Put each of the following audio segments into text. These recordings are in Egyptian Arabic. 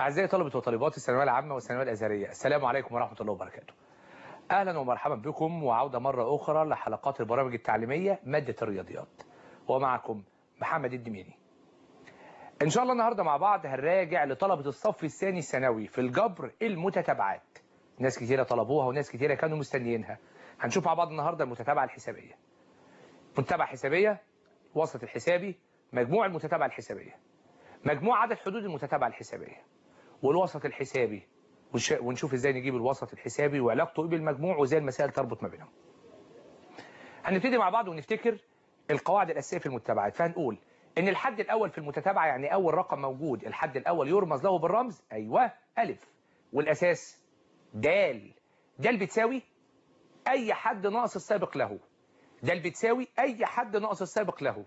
أعزائي طلبة وطالبات الثانوية العامة والثانوية الأزهرية السلام عليكم ورحمة الله وبركاته أهلا ومرحبا بكم وعودة مرة أخرى لحلقات البرامج التعليمية مادة الرياضيات ومعكم محمد الدميري إن شاء الله النهاردة مع بعض هنراجع لطلبة الصف الثاني الثانوي في الجبر المتتابعات ناس كتيرة طلبوها وناس كتيرة كانوا مستنيينها هنشوف مع بعض النهاردة المتتابعة الحسابية متتابعة حسابية وسط الحسابي مجموع المتتابعة الحسابية مجموع عدد حدود المتتابعة الحسابية والوسط الحسابي ونشوف ازاي نجيب الوسط الحسابي وعلاقته ايه بالمجموع وازاي المسائل تربط ما بينهم هنبتدي مع بعض ونفتكر القواعد الاساسيه في المتتابعات فهنقول ان الحد الاول في المتتابعه يعني اول رقم موجود الحد الاول يرمز له بالرمز ايوه الف والاساس دال دال بتساوي اي حد ناقص السابق له دال بتساوي اي حد ناقص السابق له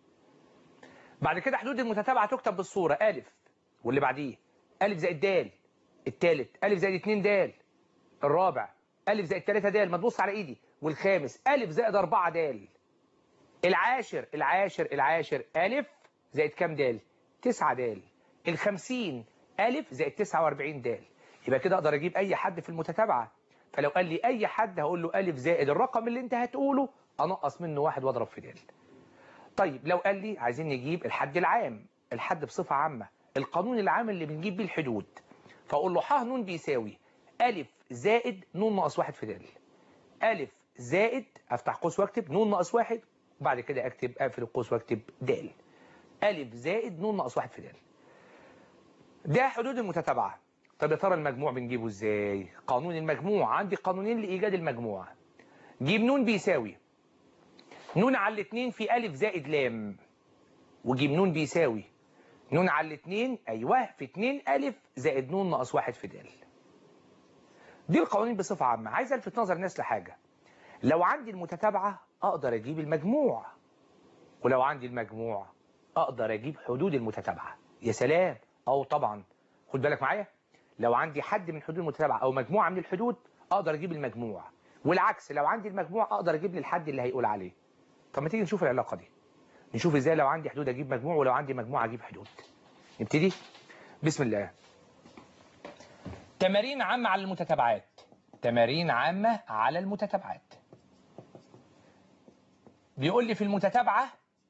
بعد كده حدود المتتابعه تكتب بالصوره الف واللي بعديه الف زائد دال الثالث الف زائد 2 دال الرابع الف زائد 3 دال ما تبص على ايدي والخامس الف زائد 4 دال العاشر العاشر العاشر الف زائد كام دال 9 دال الخمسين الف زائد 49 دال يبقى كده اقدر اجيب اي حد في المتتابعه فلو قال لي اي حد هقول له الف زائد الرقم اللي انت هتقوله انقص منه واحد واضرب في دال طيب لو قال لي عايزين نجيب الحد العام الحد بصفه عامه القانون العام اللي بنجيب بيه الحدود فاقول له ح ن بيساوي ألف زائد ن ناقص واحد في د ألف زائد افتح قوس واكتب ن ناقص واحد وبعد كده اكتب اقفل القوس واكتب د ألف زائد ن ناقص واحد في د ده حدود المتتابعة طب يا ترى المجموع بنجيبه ازاي قانون المجموع عندي قانونين لإيجاد المجموع جيب ن بيساوي ن على الاثنين في ألف زائد لام وجيب ن بيساوي ن على الاثنين ايوه في 2 الف زائد ن ناقص واحد في د دي القوانين بصفه عامه عايز الفت نظر الناس لحاجه لو عندي المتتابعه اقدر اجيب المجموع ولو عندي المجموع اقدر اجيب حدود المتتابعه يا سلام او طبعا خد بالك معايا لو عندي حد من حدود المتتابعه او مجموعه من الحدود اقدر اجيب المجموع والعكس لو عندي المجموع اقدر اجيب لي الحد اللي هيقول عليه طب ما تيجي نشوف العلاقه دي نشوف ازاي لو عندي حدود اجيب مجموع ولو عندي مجموعه اجيب حدود نبتدي بسم الله تمارين عامة على المتتابعات تمارين عامة على المتتابعات بيقول لي في المتتابعة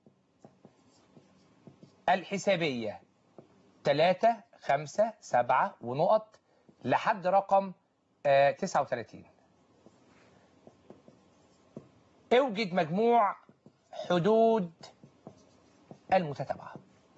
الحسابية 3 5 7 ونقط لحد رقم آه 39 اوجد مجموع حدود المتتابعة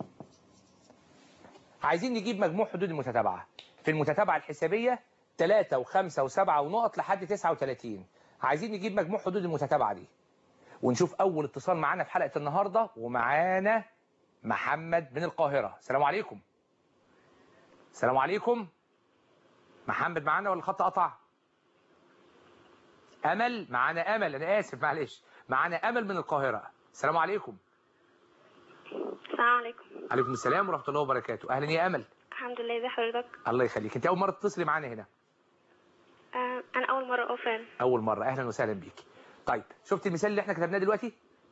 عايزين نجيب مجموع حدود المتتابعة في المتتابعة الحسابية 3 و5 و7 ونقط لحد 39 عايزين نجيب مجموع حدود المتتابعة دي ونشوف أول اتصال معانا في حلقة النهاردة ومعانا محمد من القاهرة السلام عليكم السلام عليكم محمد معانا ولا الخط قطع أمل معانا أمل أنا آسف معلش معانا أمل من القاهرة السلام عليكم السلام عليكم عليكم السلام ورحمة الله وبركاته أهلا يا أمل الحمد لله ازي حضرتك الله يخليك أنت أول مرة تتصلي معانا هنا آه انا اول مره اه فعلا أول مرة أهلا وسهلا بيك طيب شفت المثال اللي احنا كتبناه دلوقتي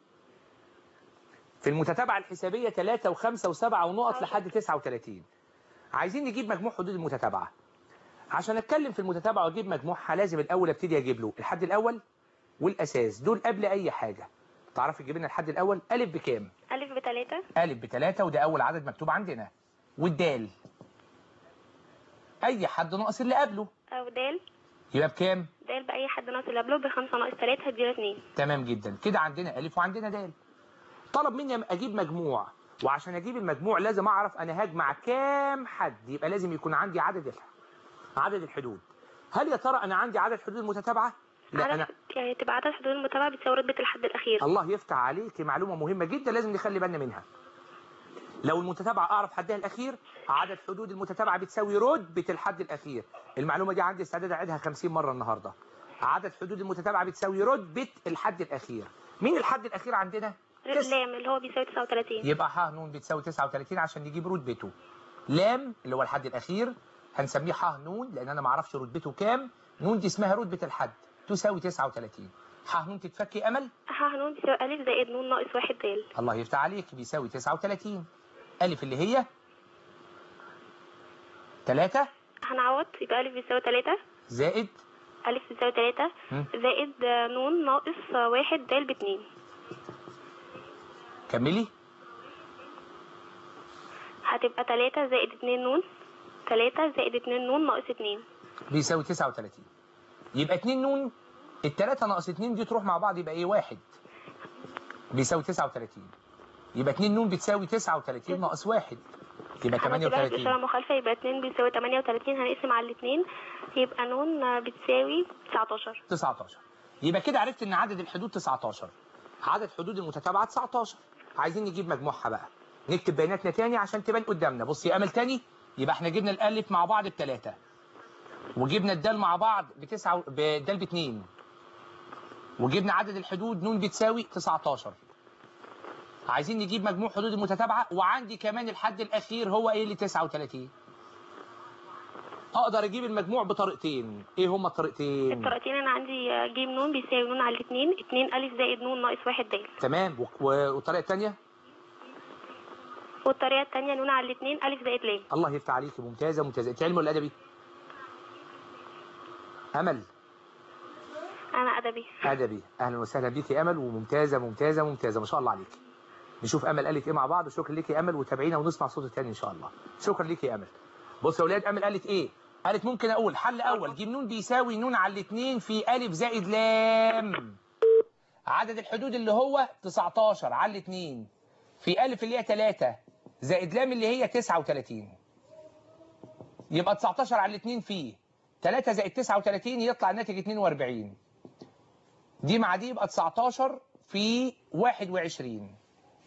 في المتتابعة الحسابية 3 و5 و7 ونقط لحد 39 عايزين نجيب مجموع حدود المتتابعة عشان اتكلم في المتتابعة واجيب مجموعها لازم الأول ابتدي اجيب له الحد الأول والأساس دول قبل أي حاجة تعرفي تجيب لنا الحد الأول ألف بكام؟ الف بتلاتة ألف بتلاتة وده أول عدد مكتوب عندنا والدال أي حد ناقص اللي قبله او دال يبقى بكام؟ دال باي حد ناقص اللي قبله بخمسة ناقص تلاتة هديله اتنين تمام جدا كده عندنا ألف وعندنا دال طلب مني أجيب مجموع وعشان أجيب المجموع لازم أعرف أنا هجمع كام حد يبقى لازم يكون عندي عدد الح... عدد الحدود هل يا ترى أنا عندي عدد حدود متتابعة؟ لا عدد أنا يعني تبقى عدد حدود المتابعة بتساوي رتبة الحد الأخير الله يفتح عليك معلومة مهمة جدا لازم نخلي بالنا منها لو المتتابعة أعرف حدها الأخير عدد حدود المتتابعة بتساوي رتبة الحد الأخير المعلومة دي عندي استعداد أعيدها 50 مرة النهاردة عدد حدود المتتابعة بتساوي رتبة الحد الأخير مين الحد الأخير عندنا؟ تس- لام اللي هو بيساوي تسعة وتلاتين يبقى ح ن بتساوي 39 عشان نجيب رتبته لام اللي هو الحد الأخير هنسميه ح ن لأن أنا ما أعرفش رتبته كام ن دي اسمها رتبة الحد تساوي 39 ح ن تتفكي أمل ح نون بيساوي ألف زائد نون ناقص واحد دال الله يفتح عليك بيساوي 39 ألف اللي هي 3 هنعوض يبقى ألف بيساوي تلاتة زائد ألف بيساوي تلاتة مم. زائد آه، نون ناقص آه، واحد دال باتنين كملي هتبقى تلاتة زائد اتنين نون تلاتة زائد اتنين نون ناقص اتنين بيساوي 39 يبقى 2 نون التلاتة ناقص 2 دي تروح مع بعض يبقى ايه واحد بيساوي 39 يبقى 2 نون بتساوي 39 ناقص واحد يبقى هنحسبها 38 بإشارة مخالفة يبقى اتنين بيساوي تمانية وتلاتين هنقسم على الاتنين يبقى نون آه، بتساوي تسعتاشر 19 يبقى كده عرفت ان عدد الحدود 19 عدد حدود المتتابعة 19 عايزين نجيب مجموعها بقى نكتب بياناتنا تاني عشان تبان قدامنا بص يا امل تاني يبقى احنا جبنا الالف مع بعض بثلاثة وجبنا الدال مع بعض بتسعة بدال باتنين وجبنا عدد الحدود نون بتساوي 19 عايزين نجيب مجموع حدود المتتابعة وعندي كمان الحد الأخير هو إيه اللي 39 أقدر أجيب المجموع بطريقتين إيه هما الطريقتين؟ الطريقتين انا عندي آه، ج نون بيساوي نون على الاتنين اتنين ألف زائد نون ناقص واحد دال تمام و- و- والطريقة الثانية والطريقة التانية نون على الاتنين ألف زائد لام الله يفتح عليكي ممتازة ممتازة أنت علم ولا أدبي؟ أمل أنا أدبي أدبي أهلا وسهلا بيكي يا أمل وممتازة ممتازة ممتازة ما شاء الله عليك نشوف أمل قالت إيه مع بعض وشكرا ليكي يا أمل وتابعينا ونسمع صوت التاني إن شاء الله شكرا ليكي يا أمل بص يا أولاد أمل قالت إيه؟ قالت ممكن أقول حل أول ج نون بيساوي نون على الاتنين في ألف زائد لام عدد الحدود اللي هو 19 على الاتنين في ألف اللي هي 3 زائد لام اللي هي 39 يبقى 19 على الاتنين فيه 3 زائد 39 يطلع الناتج 42 دي مع دي يبقى 19 في 21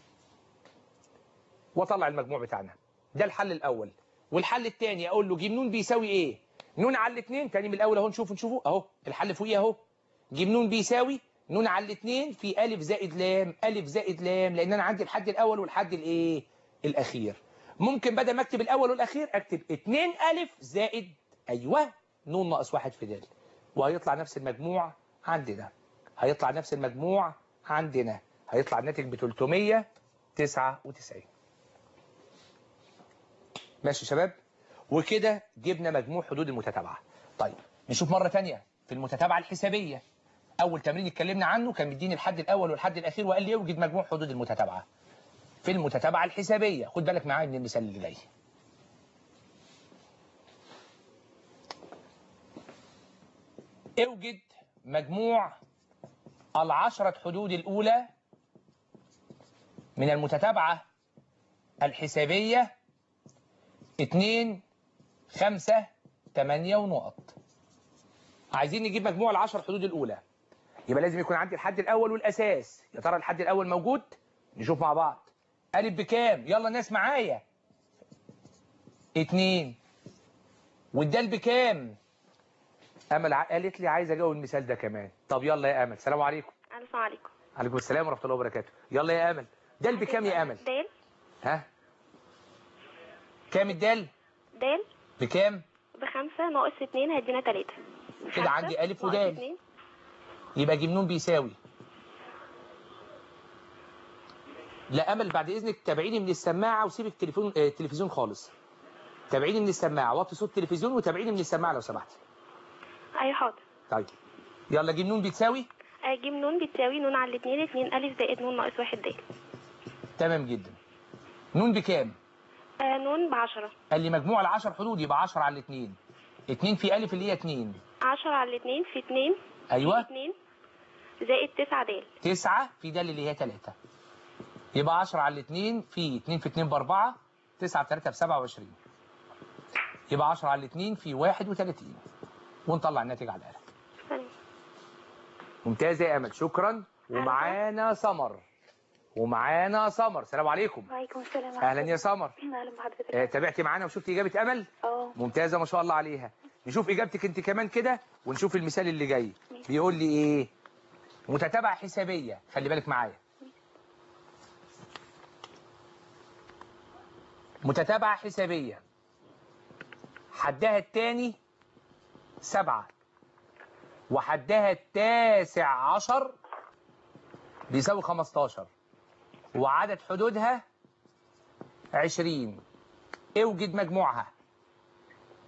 واطلع المجموع بتاعنا ده الحل الاول والحل الثاني اقول له ج نون بيساوي ايه نون على الاثنين تاني من الاول اهو نشوف نشوفه اهو الحل فوقيه اهو ج نون بيساوي نون على الاثنين في الف زائد لام الف زائد لام لان انا عندي الحد الاول والحد الايه الاخير ممكن بدل ما اكتب الاول والاخير اكتب 2 الف زائد ايوه نون ناقص واحد في د وهيطلع نفس المجموع عندنا هيطلع نفس المجموع عندنا هيطلع الناتج ب 399 ماشي يا شباب وكده جبنا مجموع حدود المتتابعة طيب نشوف مرة تانية في المتتابعة الحسابية أول تمرين اتكلمنا عنه كان مديني الحد الأول والحد الأخير وقال لي اوجد مجموع حدود المتتابعة في المتتابعة الحسابية خد بالك معايا من المثال اللي جاي اوجد مجموع العشرة حدود الأولى من المتتابعة الحسابية اتنين خمسة تمانية ونقط عايزين نجيب مجموع العشر حدود الأولى يبقى لازم يكون عندي الحد الأول والأساس يا ترى الحد الأول موجود نشوف مع بعض ألف بكام يلا الناس معايا اتنين والدال بكام أمل ع- قالت لي عايز أجاوب المثال ده كمان طب يلا يا أمل سلام عليكم السلام عليكم عليكم السلام ورحمة الله وبركاته يلا يا أمل دال بكام يا أمل دال ها كام الدال دال بكام بخمسة ناقص اتنين هيدينا تلاتة كده خمسة عندي ألف ناقص ودال. اتنين. يبقى جمنون بيساوي لا امل بعد اذنك تابعيني من السماعه وسيب التليفون آه، التلفزيون خالص تابعيني من السماعه وطي صوت التلفزيون وتابعيني من السماعه لو سمحتي أي حاضر طيب يلا جمنون بتساوي آه، ج نون بتساوي نون على الاتنين اتنين ألف زائد نون ناقص واحد دال تمام جدا نون بكام آه، نون بعشرة قال لي مجموع العشر حدود يبقى 10 على الاثنين اتنين في الف اللي هي اتنين عشرة على الاتنين في اتنين ايوه اتنين زائد تسعة دال تسعة في دال اللي هي تلاتة يبقى 10 على الاثنين في 2 في 2 بأربعة 9 في 3 ب 27 يبقى 10 على الاثنين في 31 ونطلع الناتج على الآلة ثانية. ممتازة يا أمل شكرا ومعانا سمر ومعانا سمر السلام عليكم وعليكم السلام أهلا يا سمر اهلا بحضرتك آه، تابعتي معانا وشفتي إجابة أمل اه ممتازة ما شاء الله عليها نشوف إجابتك أنت كمان كده ونشوف المثال اللي جاي بيقول لي إيه متتابعة حسابية خلي بالك معايا متتابعة حسابية حدها الثاني سبعة وحدها التاسع عشر بيساوي خمستاشر وعدد حدودها عشرين اوجد مجموعها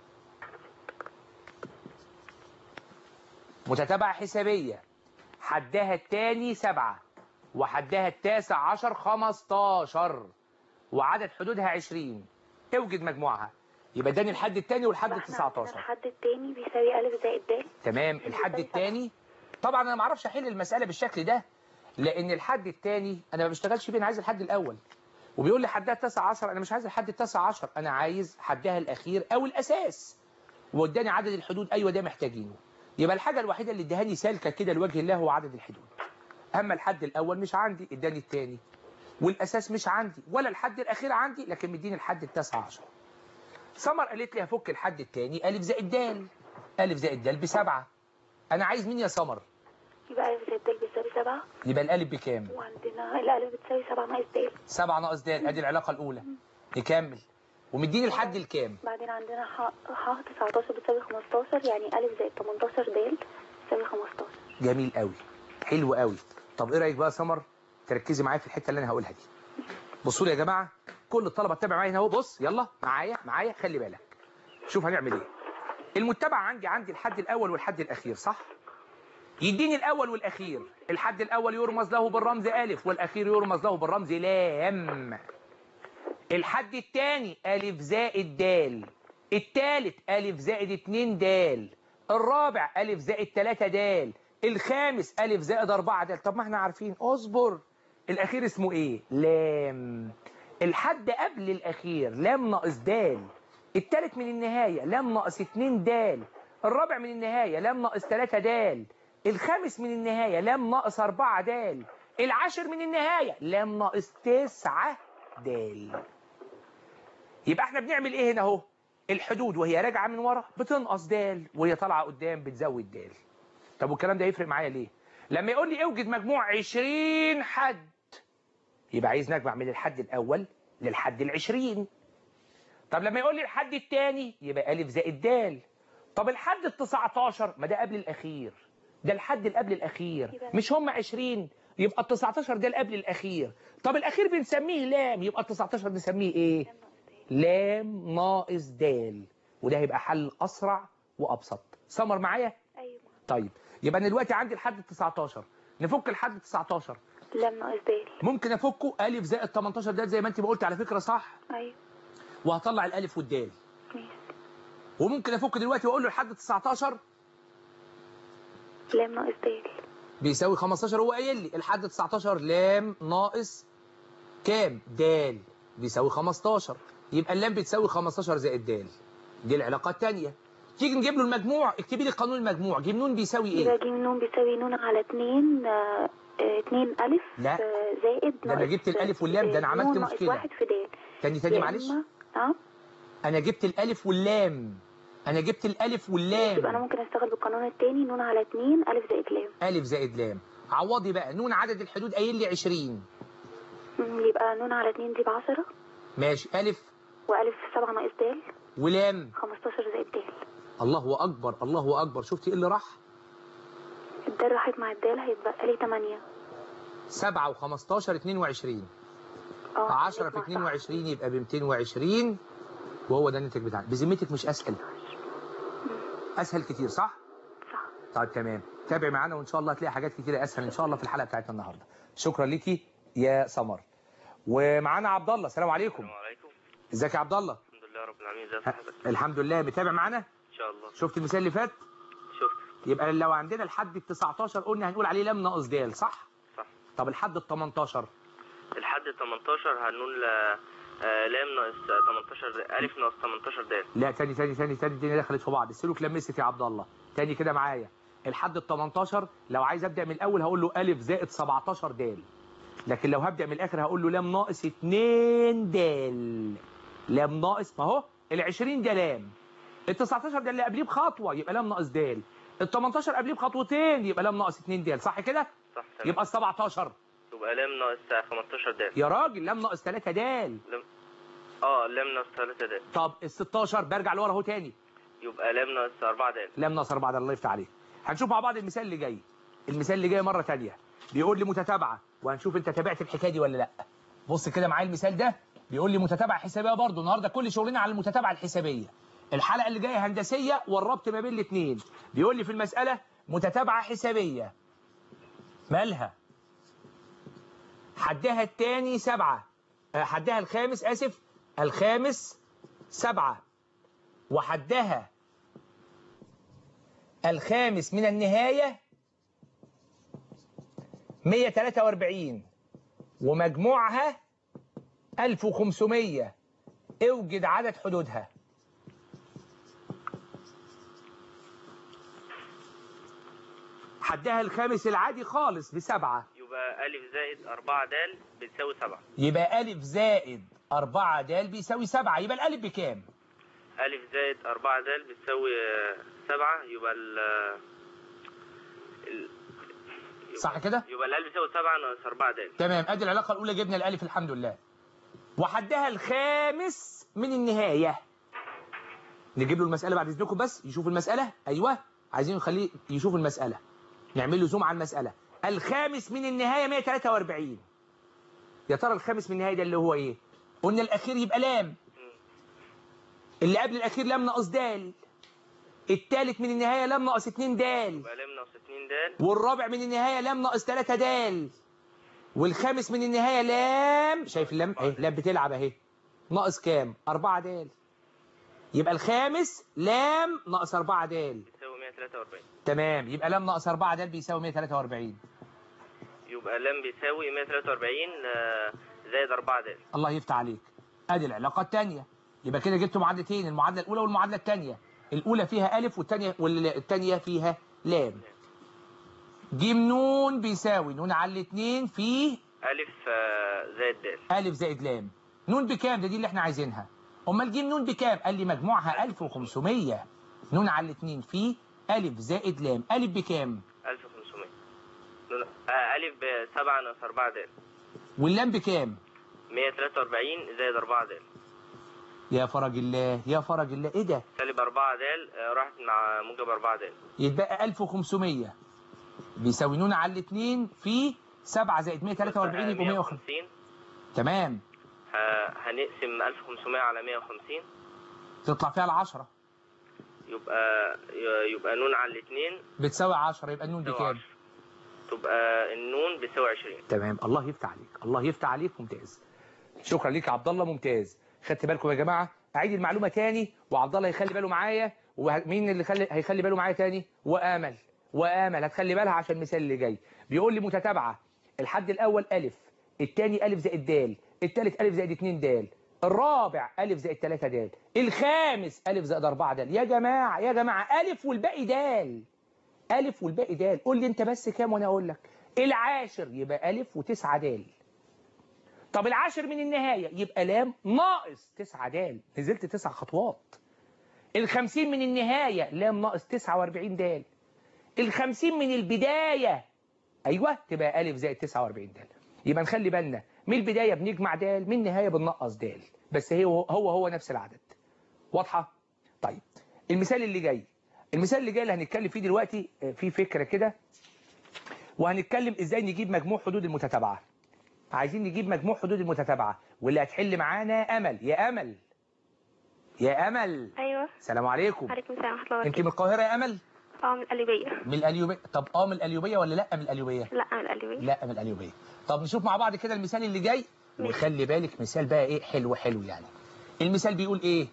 متتابعة حسابية حدها التاني سبعة وحدها التاسع عشر خمستاشر وعدد حدودها عشرين اوجد مجموعها يبقى اداني الحد التاني والحد احنا التسعة عندنا عشر الحد التاني بيساوي ألف زائد د تمام الحد الثاني طبعا انا ما اعرفش احل المساله بالشكل ده لان الحد الثاني انا ما بشتغلش بيه انا عايز الحد الاول وبيقول لي حدها 9 10 انا مش عايز الحد التاسع 10 انا عايز حدها الاخير او الاساس واداني عدد الحدود ايوه ده محتاجينه يبقى الحاجه الوحيده اللي ادهاني سالكه كده لوجه الله هو عدد الحدود اما الحد الاول مش عندي اداني الثاني والاساس مش عندي ولا الحد الاخير عندي لكن مديني الحد التاسع 10 سمر قالت لي هفك الحد الثاني الف زائد د الف زائد د بسبعه انا عايز مين يا سمر يبقى ألف زائد د بيساوي سبعة يبقى الالف بكام وعندنا الألف بتساوي سبعة ناقص د 7 ناقص د ادي العلاقه الاولى نكمل ومديني الحد الكام بعدين عندنا ح ح 19 بتساوي 15 يعني ألف زائد 18 د بتساوي 15 جميل قوي حلو قوي طب ايه رايك بقى يا سمر تركزي معايا في الحته اللي انا هقولها دي بصوا لي يا جماعه كل الطلبه تتابع معايا هنا اهو بص يلا معايا معايا خلي بالك شوف هنعمل ايه المتبع عندي عندي الحد الاول والحد الاخير صح يديني الاول والاخير الحد الاول يرمز له بالرمز الف والاخير يرمز له بالرمز لام الحد الثاني الف زائد د الثالث الف زائد 2 د الرابع الف زائد 3 د الخامس الف زائد 4 د طب ما احنا عارفين اصبر الاخير اسمه ايه لام الحد قبل الاخير لام ناقص د الثالث من النهايه لام ناقص 2 د الرابع من النهايه لام ناقص 3 د الخامس من النهايه لام ناقص 4 د العاشر من النهايه لام ناقص 9 د يبقى احنا بنعمل ايه هنا اهو الحدود وهي راجعه من ورا بتنقص د وهي طالعه قدام بتزود د طب والكلام ده يفرق معايا ليه لما يقول لي اوجد مجموع 20 حد يبقى عايز نجمع من الحد الاول للحد العشرين طب لما يقول لي الحد الثاني يبقى الف زائد د طب الحد ال 19 ما ده قبل الاخير ده الحد اللي قبل الاخير يبقى- مش هم 20 يبقى ال 19 ده اللي قبل الاخير طب الاخير بنسميه لام يبقى ال 19 نسميه ايه لام ناقص د وده هيبقى حل اسرع وابسط سمر معايا أيوة طيب يبقى انا دلوقتي عندي الحد ال 19 نفك الحد ال 19 لام ناقص د ممكن افكه الف زائد 18 ده زي ما انت ما قلت على فكره صح أيوة وهطلع الالف والدال ماشي وممكن افك دلوقتي واقول له الحد 19 لام ناقص د بيساوي 15 هو قايل لي الحد 19 لام ناقص كام د بيساوي 15 يبقى اللام بتساوي 15 زائد د دي العلاقه الثانيه تيجي نجيب له المجموع اكتبي لي قانون المجموع جيم نون بيساوي يبقى ايه ج ن بيساوي ن على 2 2 ألف لا. آه، زائد ده أنا ناقص- جبت الألف واللام، ده أنا آه، عملت ن ناقص مشكلة. واحد في د تاني تاني يا معلش إما- اه انا جبت الالف واللام انا جبت الالف يبقى أنا واللام ممكن أشتغل بالقانون التاني ن على 2 ألف زائد لام الف زائد لام عوضي بقى نون عدد الحدود قايل لي 20 مم، يبقى ن على 2 دي ب 10 ماشي الف وألف 7 ناقص د ولام 15 زائد د الله اكبر الله اكبر شفتي ايه اللي راح الدال راحت مع الدال هيتبقى لي 8 7 و15 22 اه 10 في يطلع صح. 22 يبقى ب 220 وهو ده الناتج بتاعنا بذمتك مش اسهل اسهل كتير صح صح طيب تمام تابع معانا وان شاء الله هتلاقي حاجات كتيره اسهل ان شاء الله في الحلقه بتاعتنا النهارده شكرا ليكي يا سمر ومعانا عبد الله السلام عليكم السلام عليكم ازيك يا عبد الله الحمد لله رب العالمين ازي ه- حضرتك الحمد لله متابع معانا ان شاء الله شفت المثال اللي فات شفت يبقى لو عندنا الحد ال 19 قلنا هنقول عليه لام ناقص د صح صح طب الحد ال 18 الحد 18 هنقول آه، آه، لام ناقص 18 د- الف ناقص 18 د لا تاني تاني تاني تاني الدنيا دخلت في بعض السلوك لمست يا عبد الله تاني كده معايا الحد ال 18 لو عايز ابدا من الاول هقول له الف زائد 17 د لكن لو هبدا من الاخر هقول له لام ناقص 2 د لام ناقص ما هو ال 20 ده لام ال 19 ده اللي قبليه بخطوه يبقى لام ناقص د ال 18 قبليه بخطوتين يبقى لام ناقص 2 د صح كده صح تمام يبقى ال 17 يبقى لام ناقص 18 د يا راجل لام ناقص 3 د لام اه لام ناقص 3 د طب ال 16 برجع لورا اهو تاني يبقى لام ناقص 4 د لام ناقص 4 ده الله يفتح عليك هنشوف مع بعض المثال اللي جاي المثال اللي جاي مره تانية بيقول لي متتابعه وهنشوف انت تابعت الحكايه دي ولا لا بص كده معايا المثال ده بيقول لي متتابعه حسابيه برضه النهارده كل شغلنا على المتتابعه الحسابيه الحلقه اللي جايه هندسيه والربط ما بين الاثنين بيقول لي في المساله متتابعة حسابية مالها حدها التاني سبعة آه، حدها الخامس آسف الخامس سبعة وحدها الخامس من النهاية 143 ومجموعها 1500 اوجد عدد حدودها حدها الخامس العادي خالص بسبعة يبقى ألف زائد أربعة دال بتساوي سبعة يبقى ألف زائد أربعة دال بيساوي سبعة يبقى الألف بكام؟ ألف زائد أربعة دال بتساوي آه، سبعة يبقى ال ال- يبقى- صح كده؟ يبقى الألف بتساوي سبعة ناقص أربعة دال تمام ادي العلاقة الأولى جبنا الألف الحمد لله وحدها الخامس من النهاية نجيب له المسألة بعد إذنكم بس يشوف المسألة أيوه عايزين نخليه يشوف المسألة نعمل له زوم على المسألة الخامس من النهاية 143 يا ترى الخامس من النهاية ده اللي هو إيه؟ قلنا الأخير يبقى لام اللي قبل الأخير لام ناقص دال التالت من النهاية لام ناقص اتنين دال يبقى لام ناقص اتنين دال والرابع من النهاية لام ناقص 3 دال والخامس من النهاية لام شايف اللام اهي لام بتلعب اهي ناقص كام 4 دال يبقى الخامس لام ناقص 4 دال بتساوي 143 تمام يبقى لام ناقص 4 دال بيساوي 143 يبقى لام بيساوي 143 آه، زائد أربعة دال الله يفتح عليك ادي العلاقة الثانية يبقى كده جبت معادلتين المعادلة الأولى والمعادلة الثانية الأولى فيها ألف والثانية والثانية فيها لام جيم نون بيساوي نون على الاثنين في ألف آه، زائد دال ألف زائد لام نون بكام ده دي اللي احنا عايزينها أمال جيم نون بكام قال لي مجموعها 1500 نون على الاثنين في ألف زائد لام ألف بكام 1500 نون- آه، ألف بسبعة ناقص أربعة دال واللام بكام 143 زائد أربعة دال يا فرج الله يا فرج الله ايه ده سالب أربعة دال آه، راحت مع موجب أربعة دال يتبقى 1500 بيساوي نون على الاثنين في 7 زائد 143 يبقى 150 تمام ه- هنقسم 1500 على 150 تطلع فيها العشرة يبقى يبقى نون على الاثنين بتساوي 10 يبقى النون تساوي بكام 10 تبقى النون بتساوي 20 تمام الله يفتح عليك الله يفتح عليك ممتاز شكرا ليك يا عبد الله ممتاز خدت بالكم يا جماعه اعيد المعلومه تاني وعبد الله يخلي باله معايا ومين اللي خلي هيخلي باله معايا تاني وامل وامل هتخلي بالها عشان المثال اللي جاي بيقول لي متتابعه الحد الاول الف الثاني الف زائد د الثالث الف زائد 2 د الرابع الف زائد 3 د الخامس الف زائد 4 د يا جماعه يا جماعه الف والباقي د ألف والباقي دال قول لي أنت بس كام وأنا أقول لك العاشر يبقى ألف وتسعة دال طب العاشر من النهاية يبقى لام ناقص تسعة دال نزلت تسع خطوات الخمسين من النهاية لام ناقص تسعة واربعين دال الخمسين من البداية أيوة تبقى ألف زائد تسعة واربعين دال يبقى نخلي بالنا من البداية بنجمع دال من النهاية بننقص دال بس هي هو هو, هو نفس العدد واضحة؟ طيب المثال اللي جاي المثال اللي جاي اللي هنتكلم فيه دلوقتي آه، في فكرة كده وهنتكلم ازاي نجيب مجموع حدود المتتابعة عايزين نجيب مجموع حدود المتتابعة واللي هتحل معانا أمل يا أمل يا أمل ايوه السلام عليكم عليكم السلام ورحمه الله انت من وبركاته القاهرة يا أمل اه من القليوبيه من القليوبية طب اه من القليوبية ولا لا من القليوبية لا من القليوبيه لا من القليوبية طب نشوف مع بعض كده المثال اللي جاي ماشي. وخلي بالك مثال بقى ايه حلو حلو يعني المثال بيقول ايه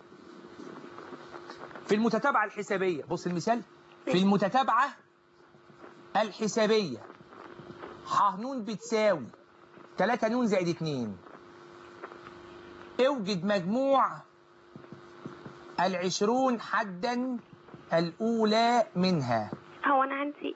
في المتتابعة الحسابية بص المثال في المتتابعة الحسابية ح نون بتساوي 3 نون زائد 2 اوجد مجموع العشرون حدا الأولى منها هو انا عندي